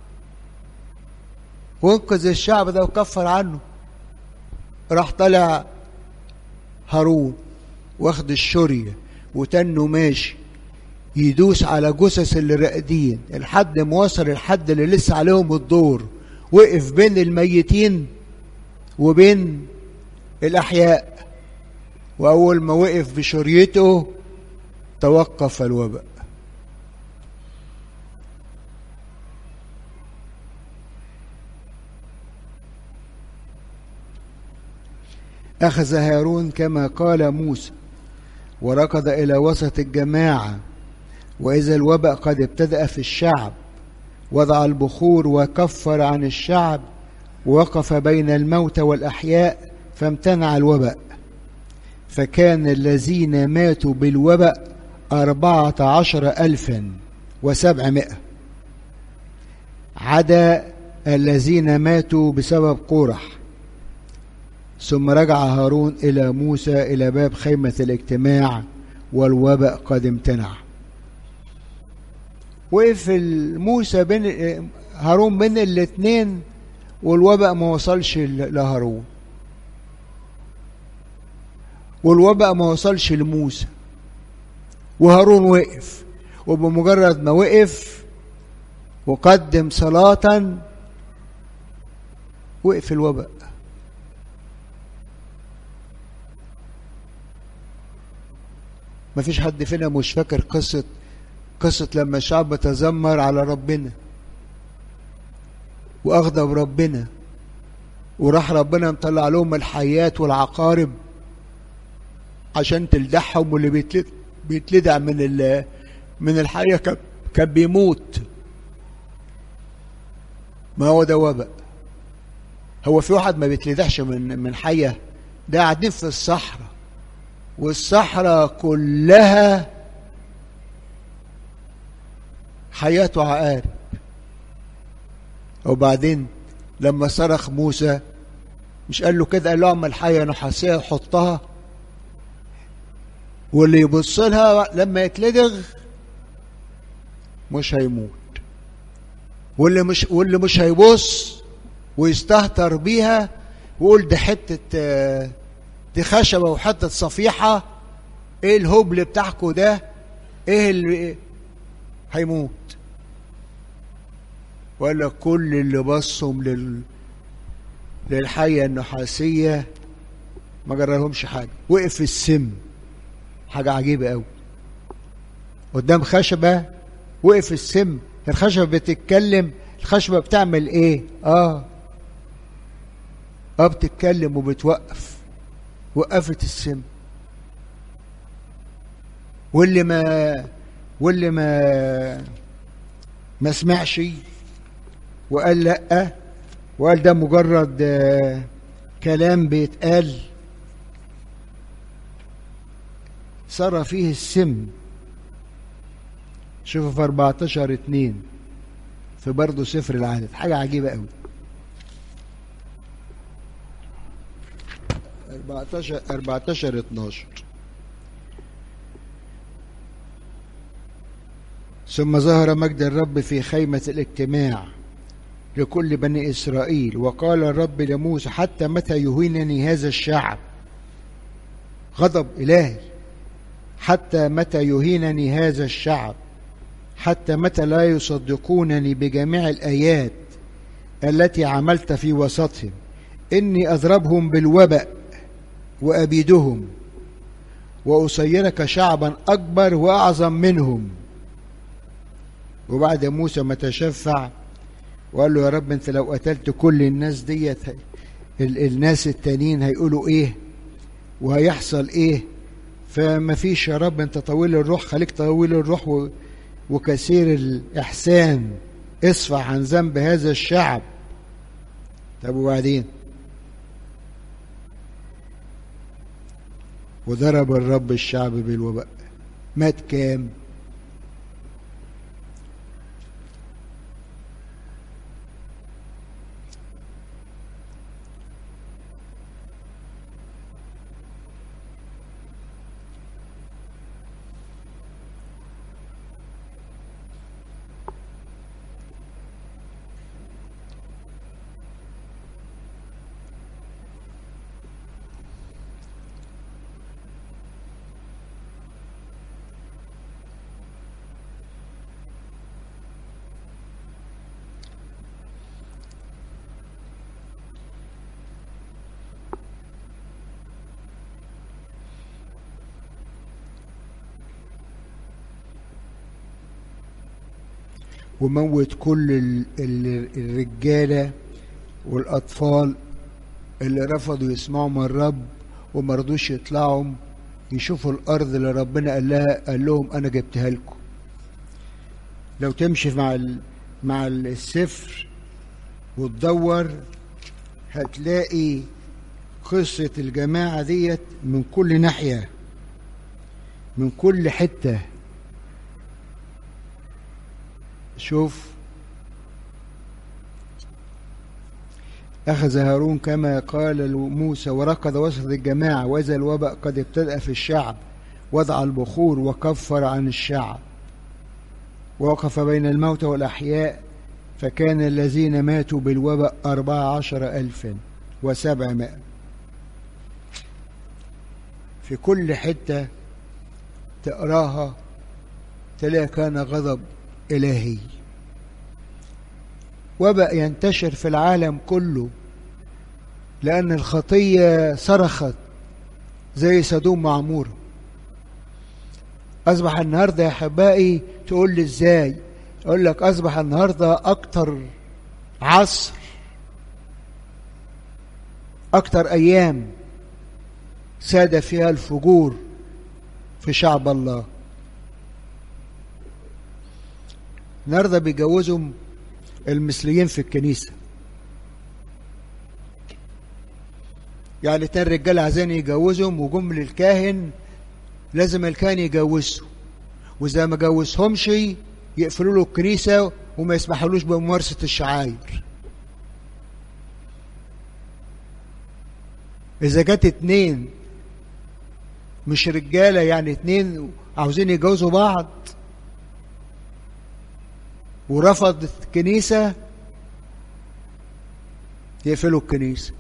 وانقذ الشعب ده وكفر عنه راح طلع هارون واخد الشوريه وتنه ماشي يدوس على جثث اللي راقدين لحد ما وصل الحد اللي لسه عليهم الدور وقف بين الميتين وبين الأحياء وأول ما وقف بشريته توقف الوباء أخذ هارون كما قال موسى وركض إلى وسط الجماعة وإذا الوباء قد ابتدأ في الشعب وضع البخور وكفر عن الشعب ووقف بين الموتى والأحياء فامتنع الوباء فكان الذين ماتوا بالوباء أربعة عشر ألفا وسبعمائة عدا الذين ماتوا بسبب قرح ثم رجع هارون إلى موسى إلى باب خيمة الاجتماع والوباء قد امتنع وقف موسى بين هارون بين الاثنين والوباء ما وصلش لهارون والوباء ما وصلش لموسى وهارون وقف وبمجرد ما وقف وقدم صلاة وقف الوباء ما فيش حد فينا مش فاكر قصة قصة لما الشعب تذمر على ربنا وأغضب ربنا وراح ربنا مطلع لهم الحيات والعقارب عشان تلدحهم واللي بيتلد بيتلدع من ال من الحية كان بيموت ما هو ده وباء هو في واحد ما بيتلدعش من من حية ده قاعدين في الصحراء والصحراء كلها حياة وعقارب وبعدين لما صرخ موسى مش قال له كده قال له اعمل حية نحاسية وحطها واللي يبص لها لما يتلدغ مش هيموت واللي مش واللي مش هيبص ويستهتر بيها ويقول دي حته دي خشبه وحته صفيحه ايه الهبل بتاعكوا ده ايه اللي هيموت ولا كل اللي بصهم لل للحية النحاسية ما جرالهمش حاجة وقف في السم حاجة عجيبة قوي قدام خشبة وقف في السم الخشبة بتتكلم الخشبة بتعمل ايه اه اه بتتكلم وبتوقف وقفت السم واللي ما واللي ما ما سمعش وقال لا وقال ده مجرد كلام بيتقال سرى فيه السم شوفوا في 14 2 في برضه سفر العدد حاجة عجيبة قوي 14 14 12 ثم ظهر مجد الرب في خيمة الاجتماع لكل بني إسرائيل وقال الرب لموسى حتى متى يهينني هذا الشعب غضب إلهي حتى متى يهينني هذا الشعب حتى متى لا يصدقونني بجميع الآيات التي عملت في وسطهم إني أضربهم بالوبأ وأبيدهم وأصيرك شعبا أكبر وأعظم منهم وبعد موسى ما تشفع وقال له يا رب أنت لو قتلت كل الناس ديت الناس التانيين هيقولوا إيه وهيحصل إيه فما فيش يا رب أنت طويل الروح خليك طويل الروح وكثير الإحسان اصفح عن ذنب هذا الشعب طب وبعدين وضرب الرب الشعب بالوباء مات كام وموت كل الرجالة والأطفال اللي رفضوا يسمعوا من الرب وما رضوش يطلعوا يشوفوا الأرض اللي ربنا قال لها قال لهم أنا جبتها لكم لو تمشي مع مع السفر وتدور هتلاقي قصة الجماعة ديت من كل ناحية من كل حتة شوف أخذ هارون كما قال موسى وركض وسط الجماعة وإذا الوباء قد ابتدأ في الشعب وضع البخور وكفر عن الشعب ووقف بين الموتى والأحياء فكان الذين ماتوا بالوباء أربعة عشر ألفا وسبعمائة في كل حتة تقراها تلاقي كان غضب إلهي وباء ينتشر في العالم كله لأن الخطية صرخت زي سدوم معمورة أصبح النهاردة يا أحبائي تقول لي إزاي أقول لك أصبح النهاردة أكتر عصر أكتر أيام ساد فيها الفجور في شعب الله النهارده بيجوزوا المثليين في الكنيسة يعني اتنين رجاله عايزين يجوزهم وجم للكاهن لازم الكاهن يجوزه واذا ما جوزهمش يقفلوا له الكنيسة وما يسمحلوش بممارسة الشعاير إذا جت اتنين مش رجالة يعني اتنين عاوزين يجوزوا بعض ورفضت الكنيسة يقفلوا الكنيسة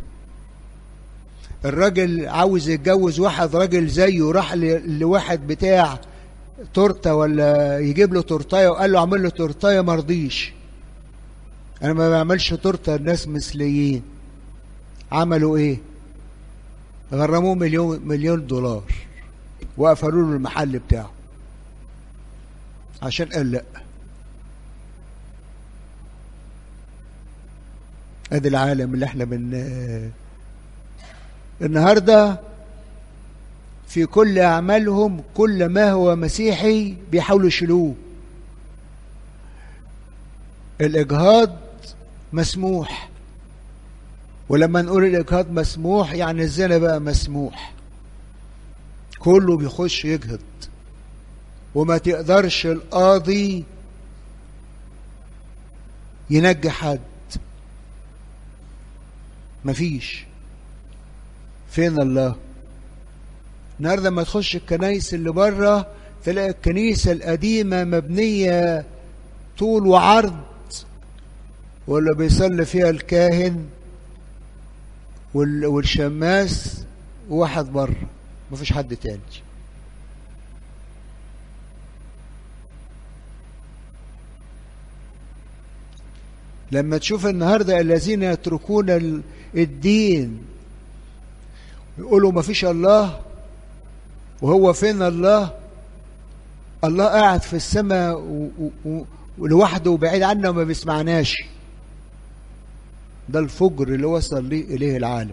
الراجل عاوز يتجوز واحد راجل زيه راح لواحد بتاع تورته ولا يجيب له تورتايه وقال له اعمل له تورتايه ما رضيش انا ما بعملش تورته الناس مثليين عملوا ايه غرموه مليون مليون دولار وقفلوا له المحل بتاعه عشان قال لا ادي العالم اللي احنا بن النهارده في كل اعمالهم كل ما هو مسيحي بيحاولوا يشيلوه الاجهاض مسموح ولما نقول الاجهاض مسموح يعني الزنا بقى مسموح كله بيخش يجهض وما تقدرش القاضي ينجي حد مفيش فين الله النهارده لما تخش الكنايس اللي بره تلاقي الكنيسه القديمه مبنيه طول وعرض ولا بيصلي فيها الكاهن والشماس وواحد بره مفيش حد تاني لما تشوف النهارده الذين يتركون الدين يقولوا ما فيش الله وهو فين الله الله قاعد في السماء ولوحده وبعيد عنا وما بيسمعناش ده الفجر اللي وصل ليه اليه العالم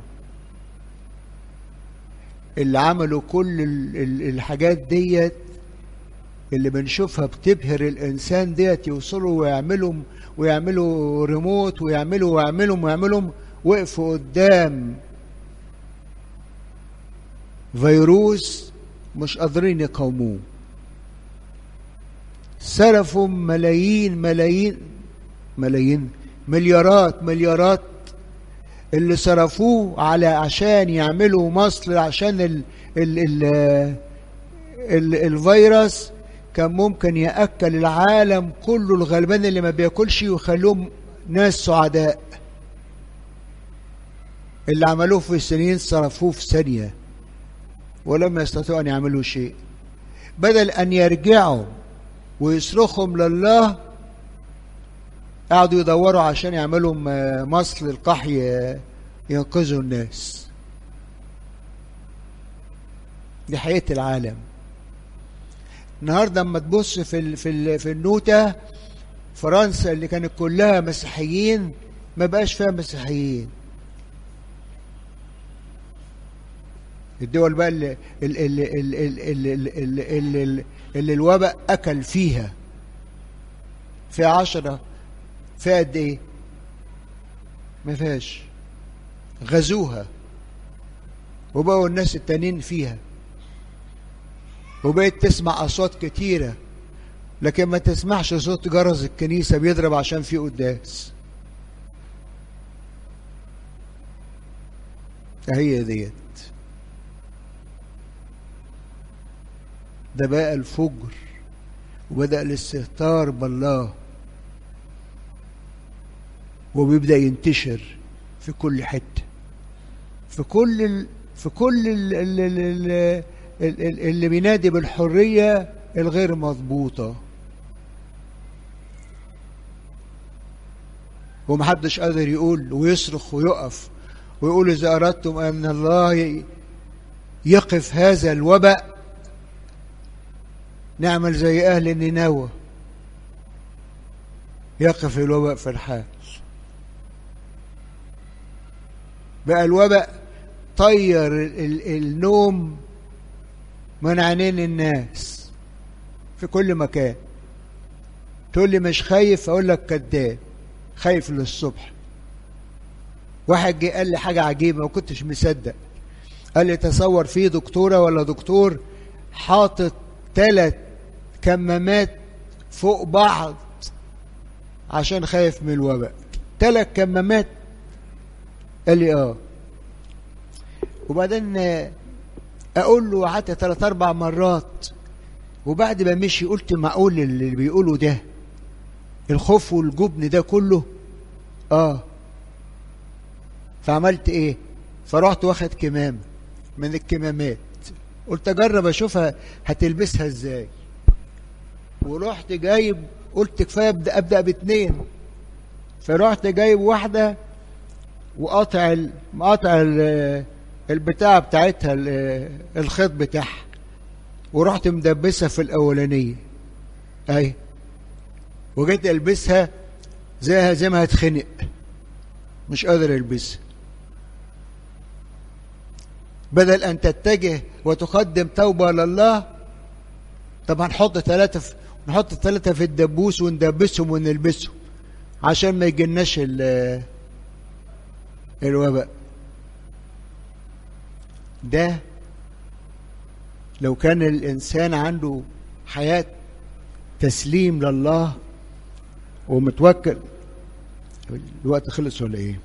اللي عملوا كل الحاجات ديت اللي بنشوفها بتبهر الانسان ديت يوصلوا ويعملوا ويعملوا ريموت ويعملوا ويعملوا ويعملوا وقفوا قدام فيروس مش قادرين يقاوموه صرفوا ملايين ملايين ملايين مليارات مليارات اللي صرفوه على عشان يعملوا مصل عشان ال ال ال ال الفيروس كان ممكن يأكل العالم كله الغلبان اللي ما بياكلش ويخلوهم ناس سعداء اللي عملوه في سنين صرفوه في ثانية ولم يستطيعوا أن يعملوا شيء بدل أن يرجعوا ويصرخهم لله قعدوا يدوروا عشان يعملوا مصل القحي ينقذوا الناس دي حقيقة العالم النهارده اما تبص في ال في ال في النوتة فرنسا اللي كانت كلها مسيحيين ما بقاش فيها مسيحيين الدول بقى اللي اللي اللي اللي, اللي, اللي, اللي, اللي الوباء اكل فيها في عشرة في قد ايه ما فيهاش غزوها وبقوا الناس التانيين فيها وبقيت تسمع اصوات كتيره لكن ما تسمعش صوت جرس الكنيسه بيضرب عشان في قداس هي ديت ده بقى الفجر وبدأ الاستهتار بالله وبيبدأ ينتشر في كل حتة في كل ال... في كل ال... ال... ال... ال... اللي بينادي بالحرية الغير مضبوطة ومحدش قادر يقول ويصرخ ويقف ويقول إذا أردتم أن الله يقف هذا الوباء نعمل زي أهل نينوى يقف الوباء في الحال بقى الوباء طير النوم من عينين الناس في كل مكان تقول لي مش خايف اقول لك كذاب خايف للصبح واحد جه قال لي حاجه عجيبه ما كنتش مصدق قال لي تصور في دكتوره ولا دكتور حاطط ثلاث كمامات فوق بعض عشان خايف من الوباء ثلاث كمامات قال لي اه وبعدين اقول له قعدت ثلاث اربع مرات وبعد ما مشي قلت معقول اللي بيقوله ده الخوف والجبن ده كله اه فعملت ايه فرحت واخد كمامه من الكمامات قلت اجرب اشوفها هتلبسها ازاي ورحت جايب قلت كفايه ابدا ابدا باتنين فرحت جايب واحده وقاطع مقاطع البتاع بتاعتها الخيط بتاعها ورحت مدبسها في الاولانيه اي وجيت البسها زيها زي ما هتخنق مش قادر البسها بدل ان تتجه وتقدم توبه لله طب هنحط ثلاثه في نحط الثلاثه في الدبوس وندبسهم ونلبسهم عشان ما يجيناش الوباء ده لو كان الانسان عنده حياه تسليم لله ومتوكل الوقت خلص ولا ايه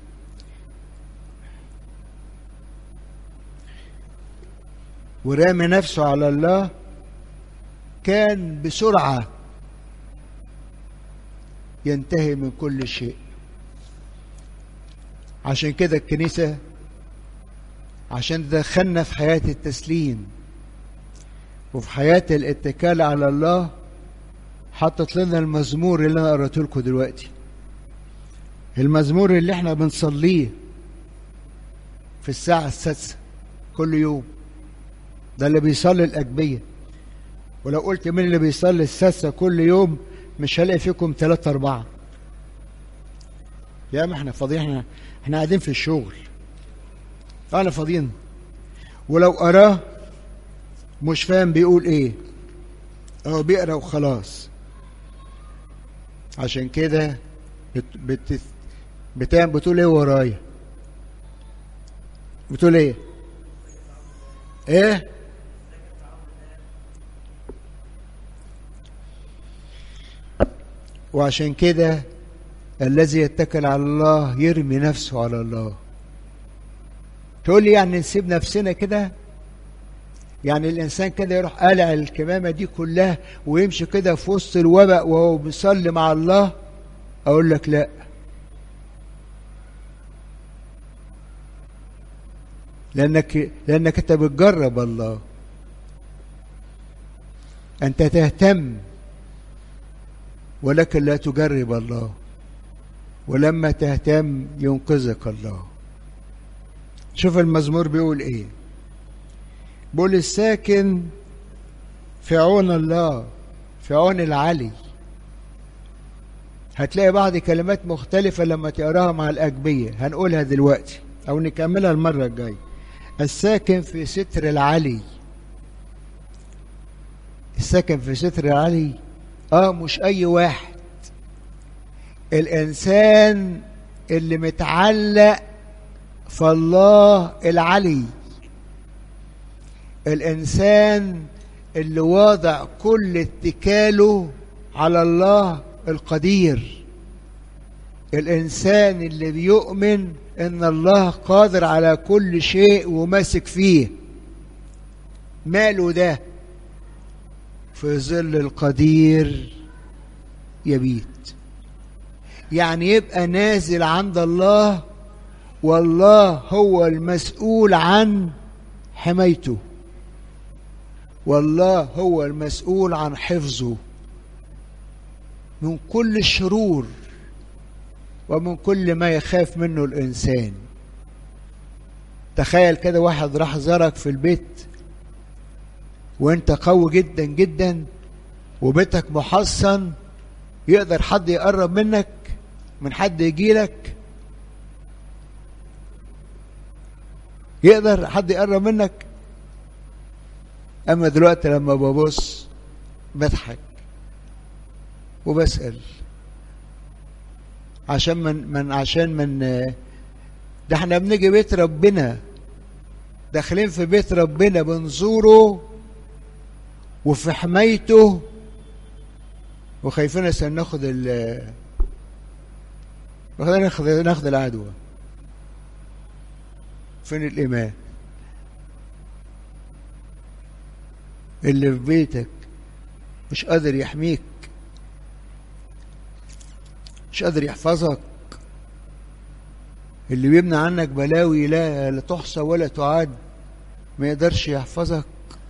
ورامي نفسه على الله كان بسرعه ينتهي من كل شيء عشان كده الكنيسه عشان دخلنا في حياه التسليم وفي حياة الاتكال على الله حطت لنا المزمور اللي انا قرأته لكم دلوقتي المزمور اللي احنا بنصليه في الساعة السادسة كل يوم ده اللي بيصلي الأجبية ولو قلت مين اللي بيصلي السادسة كل يوم مش هلاقي فيكم ثلاثة أربعة يا ما احنا فاضيين احنا احنا قاعدين في الشغل انا فاضيين ولو قراه مش فاهم بيقول ايه هو بيقرا وخلاص عشان كده بت بت بتعمل بتقول ايه ورايا بتقول ايه ايه وعشان كده الذي يتكل على الله يرمي نفسه على الله تقول لي يعني نسيب نفسنا كده يعني الانسان كده يروح قالع الكمامه دي كلها ويمشي كده في وسط الوباء وهو بيصلي مع الله اقول لك لا لانك لانك انت بتجرب الله انت تهتم ولكن لا تجرب الله ولما تهتم ينقذك الله شوف المزمور بيقول ايه بيقول الساكن في عون الله في عون العلي هتلاقي بعض كلمات مختلفة لما تقراها مع الأجبية هنقولها دلوقتي أو نكملها المرة الجاية الساكن في ستر العلي الساكن في ستر العلي اه مش أي واحد الإنسان اللي متعلق في الله العلي الإنسان اللي واضع كل اتكاله على الله القدير الإنسان اللي بيؤمن إن الله قادر على كل شيء وماسك فيه ماله ده في ظل القدير يبيت يعني يبقى نازل عند الله والله هو المسؤول عن حمايته والله هو المسؤول عن حفظه من كل الشرور ومن كل ما يخاف منه الإنسان تخيل كده واحد راح زارك في البيت وانت قوي جدا جدا وبيتك محصن يقدر حد يقرب منك من حد يجيلك يقدر حد يقرب منك اما دلوقتي لما ببص بضحك وبسأل عشان من من عشان من ده احنا بنيجي بيت ربنا داخلين في بيت ربنا بنزوره وفي حمايته وخايفين عشان ناخد ال ناخد ناخد العدوى فين الإيمان اللي في بيتك مش قادر يحميك مش قادر يحفظك اللي بيمنع عنك بلاوي لا لا تحصى ولا تعاد ما يقدرش يحفظك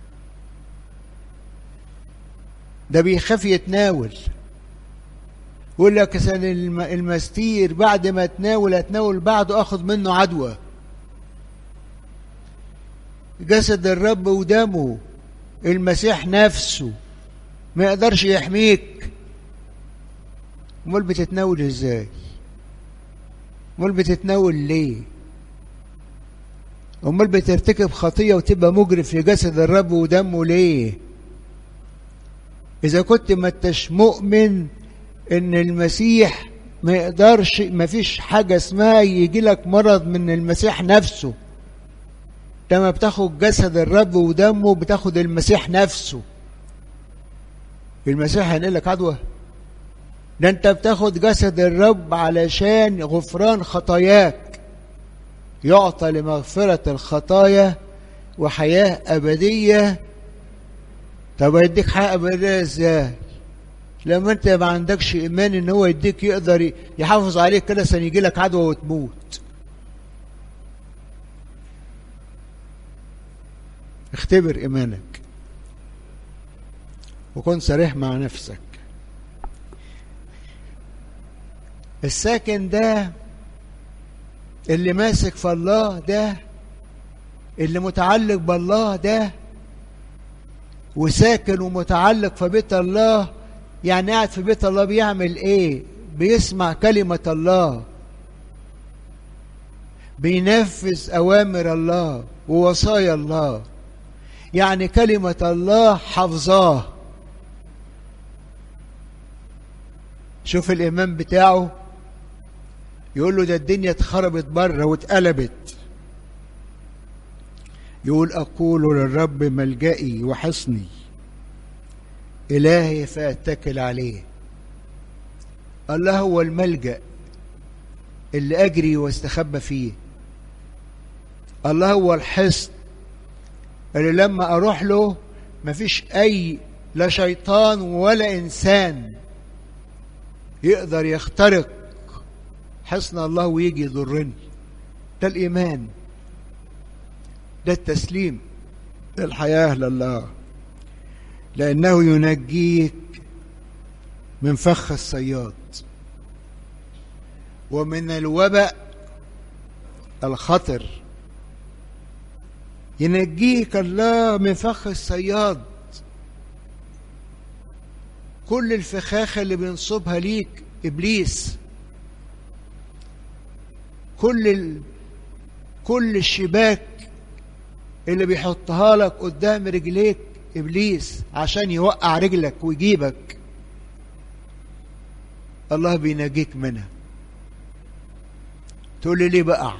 ده بيخاف يتناول يقول لك سن المستير بعد ما اتناول اتناول بعده اخذ منه عدوى جسد الرب ودمه المسيح نفسه ما يقدرش يحميك امال بتتناول ازاي امال بتتناول ليه امال بترتكب خطيه وتبقى مجرم في جسد الرب ودمه ليه اذا كنت ما انتش مؤمن ان المسيح ما يقدرش ما فيش حاجه اسمها يجي لك مرض من المسيح نفسه لما بتاخد جسد الرب ودمه بتاخد المسيح نفسه المسيح هينقل لك عدوى ده انت بتاخد جسد الرب علشان غفران خطاياك يعطى لمغفرة الخطايا وحياة أبدية طب هيديك حياة أبدية ازاي لما انت ما عندكش ايمان ان هو يديك يقدر يحافظ عليك كده عشان يجي لك عدوى وتموت اختبر ايمانك وكن صريح مع نفسك الساكن ده اللي ماسك في الله ده اللي متعلق بالله ده وساكن ومتعلق في بيت الله يعني قاعد في بيت الله بيعمل ايه بيسمع كلمة الله بينفذ أوامر الله ووصايا الله يعني كلمة الله حفظاه شوف الإمام بتاعه يقول له ده الدنيا اتخربت بره واتقلبت يقول أقول للرب ملجئي وحصني إلهي فأتكل عليه الله هو الملجأ اللي أجري واستخبى فيه الله هو الحصن اللي لما أروح له مفيش أي لا شيطان ولا إنسان يقدر يخترق حصن الله ويجي يضرني ده الإيمان ده التسليم الحياة لله لأنه ينجيك من فخ الصياد ومن الوباء الخطر ينجيك الله من فخ الصياد كل الفخاخة اللي بينصبها ليك إبليس كل ال... كل الشباك اللي بيحطها لك قدام رجليك إبليس عشان يوقع رجلك ويجيبك الله بينجيك منها تقول لي ليه بقع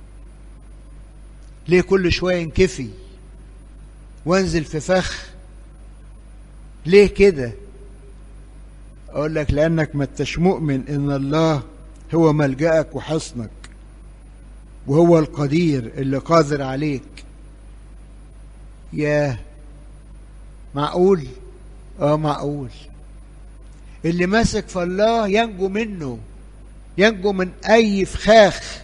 ليه كل شوية انكفي وانزل في فخ ليه كده اقول لك لانك ما انتش مؤمن ان الله هو ملجأك وحصنك وهو القدير اللي قادر عليك ياه معقول اه معقول اللي ماسك في الله ينجو منه ينجو من اي فخاخ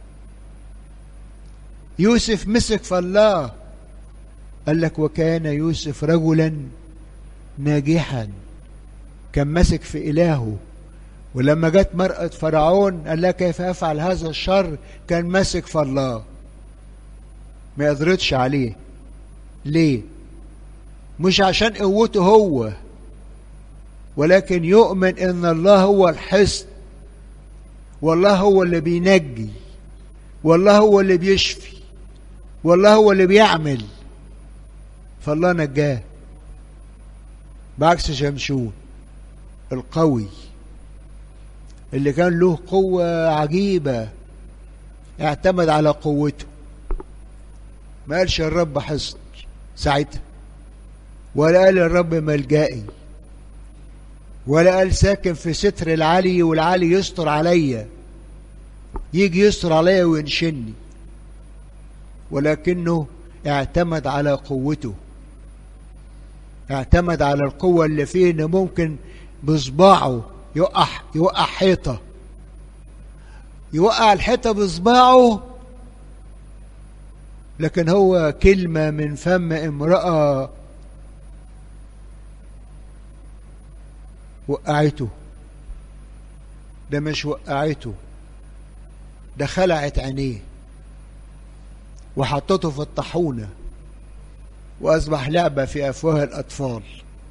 يوسف مسك في الله قال لك وكان يوسف رجلا ناجحا كان ماسك في إلهه ولما جت مرأة فرعون قال لها كيف أفعل هذا الشر كان ماسك في الله ما يقدرتش عليه ليه مش عشان قوته هو ولكن يؤمن ان الله هو الحصن والله هو اللي بينجي والله هو اللي بيشفي والله هو اللي بيعمل فالله نجاه بعكس شمشون القوي اللي كان له قوة عجيبة اعتمد على قوته ما قالش الرب حصن ساعتها ولا قال الرب ملجائي ولا قال ساكن في ستر العلي والعلي يستر عليا يجي يستر عليا وينشني ولكنه اعتمد على قوته اعتمد على القوة اللي فيه انه ممكن بصباعه يوقع يوقع حيطة يوقع الحيطة بصباعه لكن هو كلمة من فم امرأة وقعته ده مش وقعته ده خلعت عينيه وحطته في الطاحونة وأصبح لعبة في أفواه الأطفال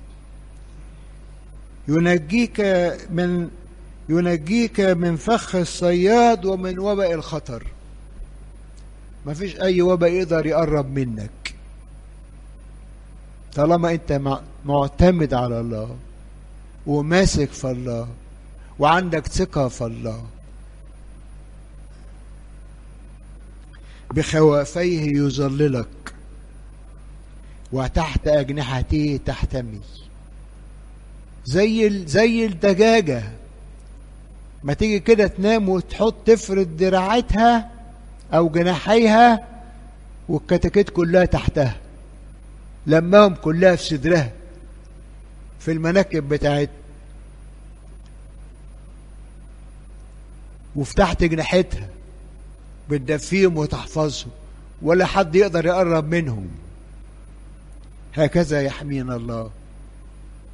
ينجيك من ينجيك من فخ الصياد ومن وباء الخطر ما فيش أي وباء يقدر يقرب منك طالما أنت معتمد على الله وماسك في الله وعندك ثقة في الله بخوافيه يظللك وتحت أجنحته تحتمي زي زي الدجاجة ما تيجي كده تنام وتحط تفرد دراعتها أو جناحيها والكتاكيت كلها تحتها لماهم كلها في صدرها في المناكب بتاعتها وفي تحت جناحتها بتدفيهم وتحفظهم ولا حد يقدر يقرب منهم هكذا يحمينا الله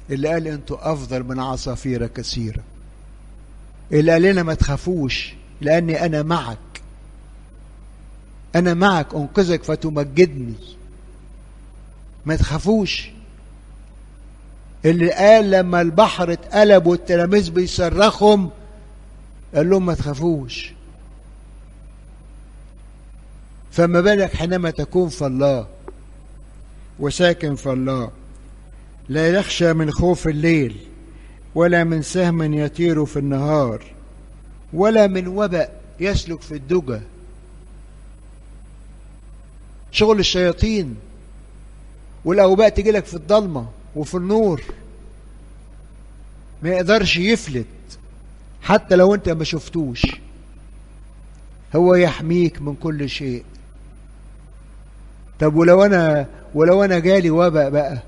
اللي قال انتوا افضل من عصافير كثيره اللي قال لنا ما تخافوش لاني انا معك انا معك انقذك فتمجدني ما تخافوش اللي قال لما البحر اتقلب والتلاميذ بيصرخهم قال لهم ما تخافوش فما بالك حينما تكون في الله وساكن في الله لا يخشى من خوف الليل ولا من سهم يطير في النهار ولا من وبأ يسلك في الدجى شغل الشياطين والأوباء تجي لك في الضلمة وفي النور ما يقدرش يفلت حتى لو انت ما شفتوش هو يحميك من كل شيء طب ولو انا ولو انا جالي وباء بقى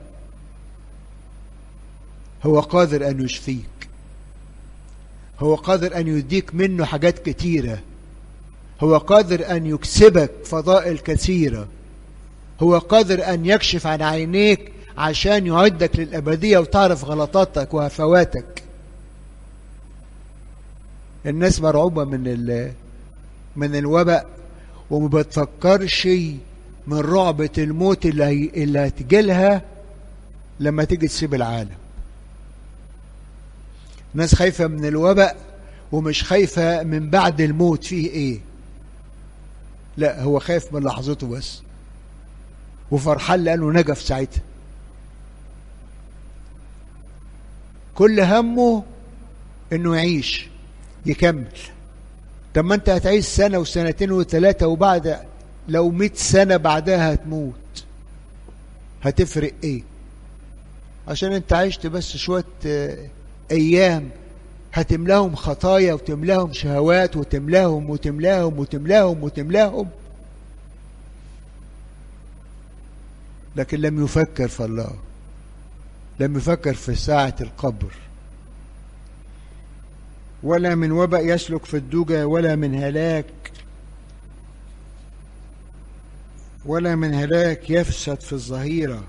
هو قادر ان يشفيك هو قادر ان يديك منه حاجات كتيره هو قادر ان يكسبك فضائل كثيره هو قادر ان يكشف عن عينيك عشان يعدك للابديه وتعرف غلطاتك وهفواتك الناس مرعوبه من ال من الوباء وما بتفكرش من رعبة الموت اللي, هي اللي هتجيلها لما تيجي تسيب العالم ناس خايفة من الوباء ومش خايفة من بعد الموت فيه ايه لا هو خايف من لحظته بس وفرحان لأنه نجا في ساعتها كل همه انه يعيش يكمل طب ما انت هتعيش سنة وسنتين وثلاثة وبعد لو مئة سنة بعدها هتموت هتفرق ايه عشان انت عشت بس شوية ايام هتملاهم خطايا وتملاهم شهوات وتملاهم وتملاهم وتملاهم وتملاهم لكن لم يفكر في الله لم يفكر في ساعة القبر ولا من وبأ يسلك في الدجى ولا من هلاك ولا من هلاك يفسد في الظهيرة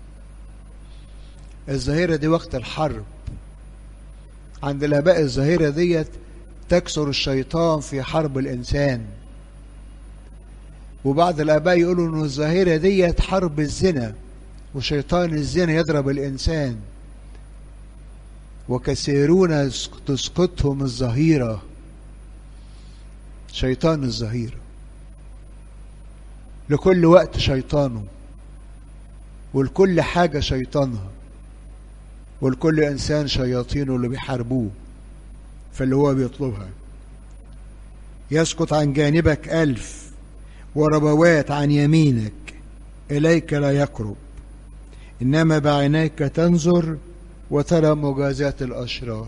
الظهيرة دي وقت الحرب عند الآباء الظهيرة ديت تكسر الشيطان في حرب الإنسان وبعض الآباء يقولوا إن الظهيرة ديت حرب الزنا وشيطان الزنا يضرب الإنسان وكثيرون تسقطهم الظهيرة شيطان الظهيرة لكل وقت شيطانه ولكل حاجة شيطانها ولكل إنسان شياطينه اللي بيحاربوه فاللي هو بيطلبها يسقط عن جانبك ألف وربوات عن يمينك إليك لا يقرب إنما بعينيك تنظر وترى مجازات الأشرار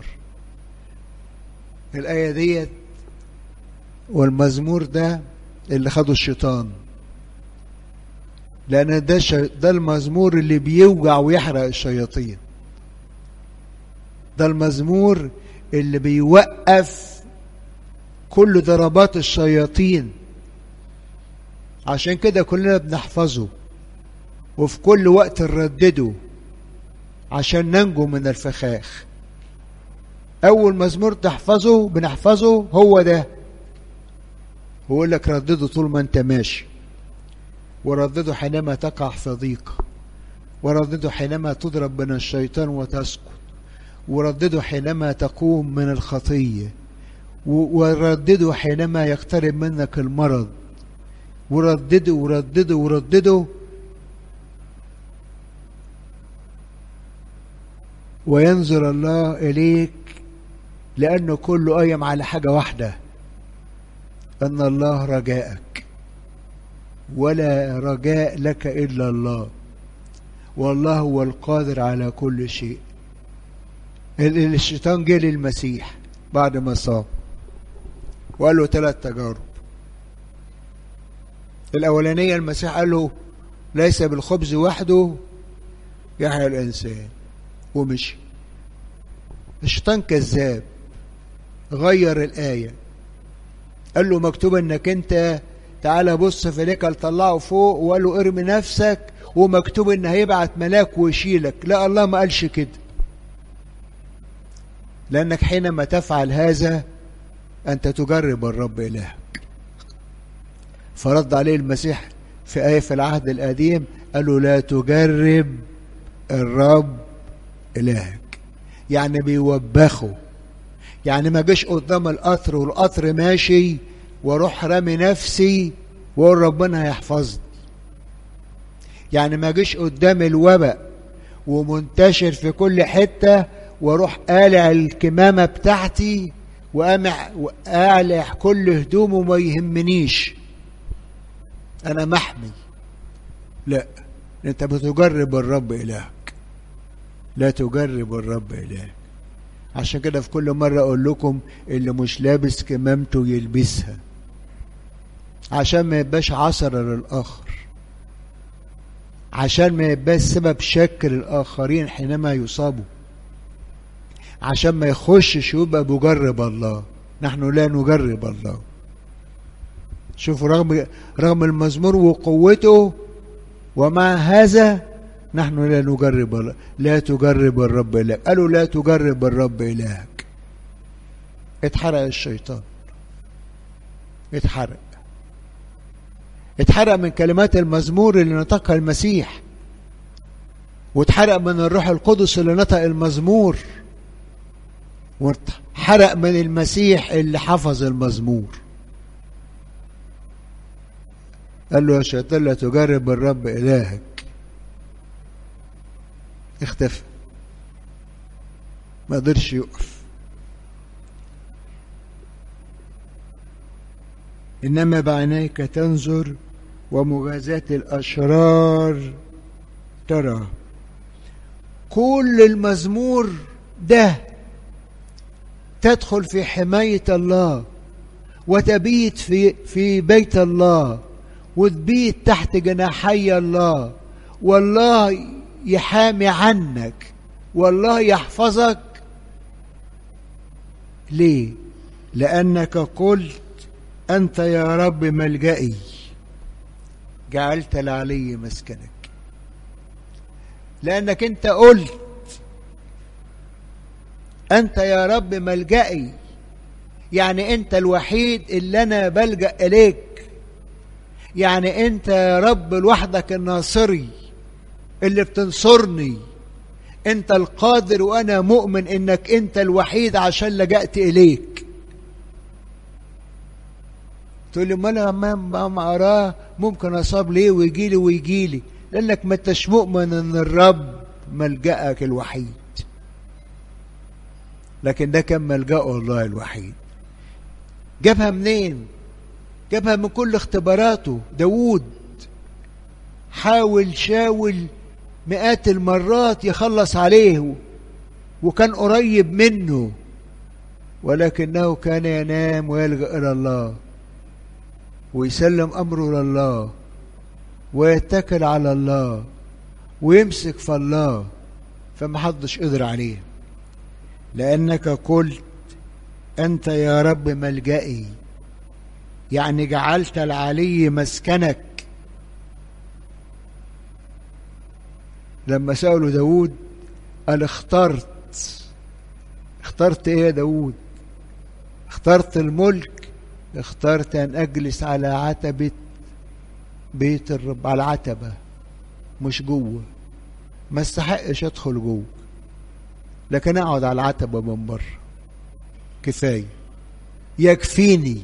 الآية ديت والمزمور ده اللي خده الشيطان لأن ده, ده المزمور اللي بيوجع ويحرق الشياطين ده المزمور اللي بيوقف كل ضربات الشياطين عشان كده كلنا بنحفظه وفي كل وقت نردده عشان ننجو من الفخاخ اول مزمور تحفظه بنحفظه هو ده هو لك ردده طول ما انت ماشي وردده حينما تقع في ضيق وردده حينما تضرب من الشيطان وتسقط وردده حينما تقوم من الخطية وردده حينما يقترب منك المرض وردده وردده وردده وينظر الله إليك لأنه كله قايم على حاجة واحدة أن الله رجاءك ولا رجاء لك إلا الله والله هو القادر على كل شيء الشيطان جه للمسيح بعد ما صام وقال له ثلاث تجارب الأولانية المسيح قال له ليس بالخبز وحده يحيى الإنسان ومشي الشيطان كذاب غير الآية قال له مكتوب انك انت تعالى بص في ليك طلعه فوق وقال له ارمي نفسك ومكتوب ان هيبعت ملاك ويشيلك لا الله ما قالش كده لأنك حينما تفعل هذا أنت تجرب الرب إلهك فرد عليه المسيح في آية في العهد القديم قال له لا تجرب الرب إلهك يعني بيوبخه يعني ما جيش قدام القطر والقطر ماشي واروح رامي نفسي واقول ربنا هيحفظني يعني ما جيش قدام الوباء ومنتشر في كل حتة واروح قالع الكمامة بتاعتي وقامع وقالع كل هدومه ما يهمنيش انا محمي لا انت بتجرب الرب الهك لا تجرب الرب الهك عشان كده في كل مرة اقول لكم اللي مش لابس كمامته يلبسها عشان ما يبقاش عثرة للآخر عشان ما يبقاش سبب شك للآخرين حينما يصابوا عشان ما يخشش يبقى بجرب الله نحن لا نجرب الله شوفوا رغم رغم المزمور وقوته ومع هذا نحن لا نجرب الله لا تجرب الرب إلهك قالوا لا تجرب الرب إلهك اتحرق الشيطان اتحرق اتحرق من كلمات المزمور اللي نطقها المسيح واتحرق من الروح القدس اللي نطق المزمور واتحرق من المسيح اللي حفظ المزمور قال له يا شيطان لا تجرب الرب إلهك اختفى ما قدرش يقف إنما بعينيك تنظر ومجازاة الأشرار ترى كل المزمور ده تدخل في حماية الله وتبيت في في بيت الله وتبيت تحت جناحي الله والله يحامي عنك والله يحفظك ليه لأنك قلت أنت يا رب ملجئي جعلت العلي مسكنك لأنك أنت قلت أنت يا رب ملجئي يعني أنت الوحيد اللي أنا بلجأ إليك يعني أنت يا رب لوحدك الناصري اللي بتنصرني أنت القادر وأنا مؤمن إنك أنت الوحيد عشان لجأت إليك تقول لي ما انا ما اراه ممكن اصاب ليه ويجي لي ويجي لي لانك ما انتش مؤمن ان الرب ملجأك الوحيد لكن ده كان ملجأه الله الوحيد جابها منين جابها من كل اختباراته داوود حاول شاول مئات المرات يخلص عليه وكان قريب منه ولكنه كان ينام ويلجأ إلى الله ويسلم أمره لله ويتكل على الله ويمسك في الله فما حدش قدر عليه لأنك قلت أنت يا رب ملجئي يعني جعلت العلي مسكنك لما سألوا داود قال اخترت اخترت ايه يا داود اخترت الملك اخترت ان اجلس على عتبة بيت الرب على العتبة مش جوه ما استحقش ادخل جوه لكن اقعد على العتبة من بره كفاية يكفيني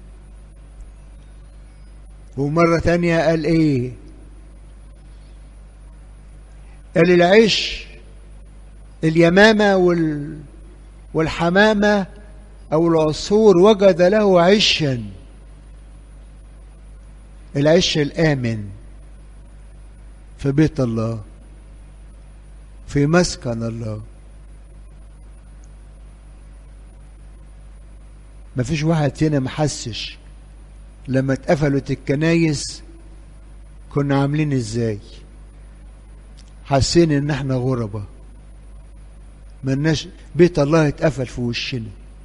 ومرة تانية قال ايه قال العيش اليمامة وال والحمامة أو العصفور وجد له عشا العش الآمن في بيت الله في مسكن الله ما فيش واحد فينا محسش لما اتقفلت الكنايس كنا عاملين ازاي حاسين ان احنا غربة ملناش بيت الله اتقفل في وشنا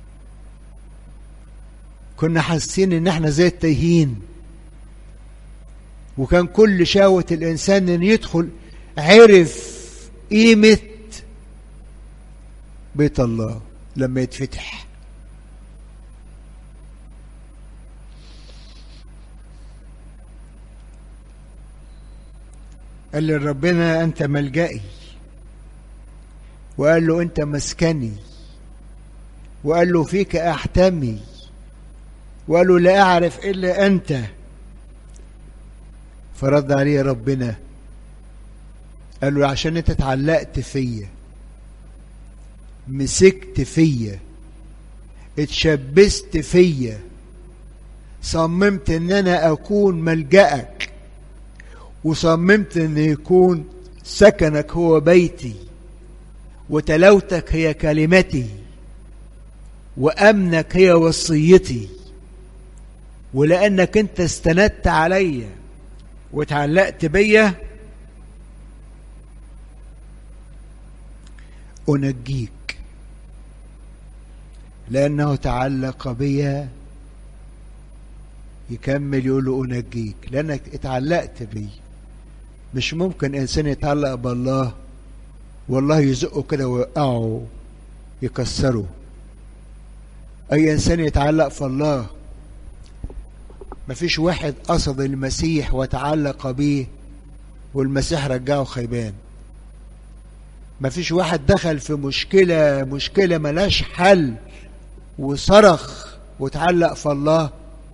كنا حاسين ان احنا زي التايهين وكان كل شهوة الانسان ان يدخل عرف قيمة بيت الله لما يتفتح قال لي ربنا انت ملجئي وقال له انت مسكني وقال له فيك احتمي وقال له لا اعرف الا انت فرد عليه ربنا قال له عشان انت اتعلقت فيا مسكت فيا اتشبست فيا صممت ان انا اكون ملجأك وصممت ان يكون سكنك هو بيتي وتلوتك هي كلمتي وامنك هي وصيتي ولانك انت استندت عليا وتعلقت بيا انجيك لانه تعلق بيا يكمل يقول له انجيك لانك اتعلقت بي مش ممكن انسان يتعلق بالله والله يزقه كده ويوقعه يكسره اي انسان يتعلق في الله مفيش واحد قصد المسيح وتعلق بيه والمسيح رجعه خيبان مفيش واحد دخل في مشكلة مشكلة ملاش حل وصرخ وتعلق في الله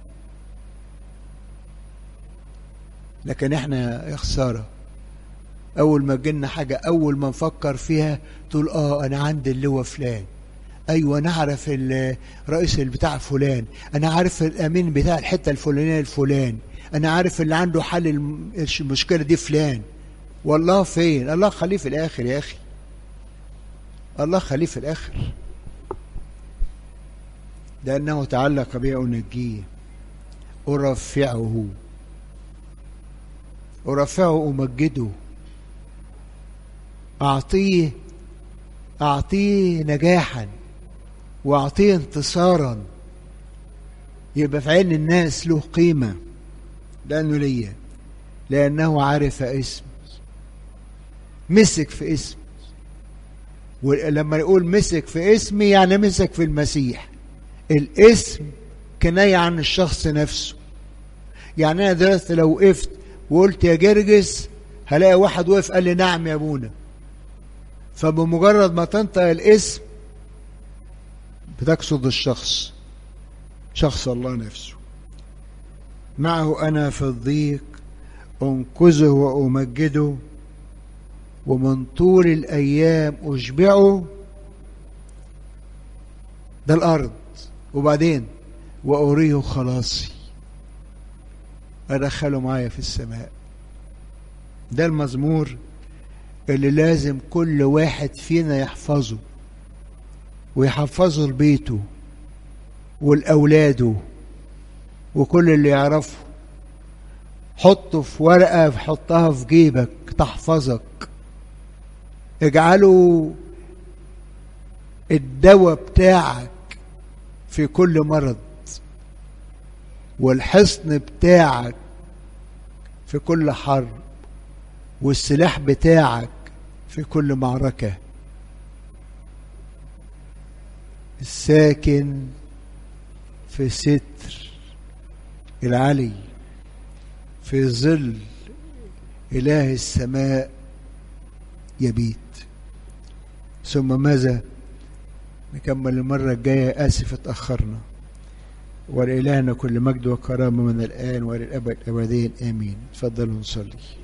لكن احنا يا خسارة اول ما جينا حاجة اول ما نفكر فيها تقول اه انا عندي اللواء فلان ايوه انا اعرف الرئيس بتاع فلان انا عارف الامين بتاع الحته الفلانيه الفلان انا عارف اللي عنده حل المشكله دي فلان والله فين الله خليه في الاخر يا اخي الله خليه في الاخر لانه تعلق بي انجيه ارفعه ارفعه امجده اعطيه اعطيه نجاحا واعطيه انتصارا يبقى في عين الناس له قيمه لانه ليا لانه عرف اسمي مسك في اسمي ولما يقول مسك في اسمي يعني مسك في المسيح الاسم كناية عن الشخص نفسه يعني انا دلوقتي لو وقفت وقلت يا جرجس هلاقي واحد وقف قال لي نعم يا ابونا فبمجرد ما تنطق الاسم بتقصد الشخص شخص الله نفسه معه انا في الضيق انقذه وامجده ومن طول الايام اشبعه ده الارض وبعدين واريه خلاصي ادخله معايا في السماء ده المزمور اللي لازم كل واحد فينا يحفظه ويحفظه لبيته ولأولاده وكل اللي يعرفه حطه في ورقة حطها في جيبك تحفظك اجعله الدواء بتاعك في كل مرض والحصن بتاعك في كل حرب والسلاح بتاعك في كل معركة الساكن في ستر العلي في ظل إله السماء يبيت ثم ماذا نكمل المرة الجاية آسف اتأخرنا ولإلهنا كل مجد وكرامة من الآن وللأبد أبدين آمين تفضلوا نصلي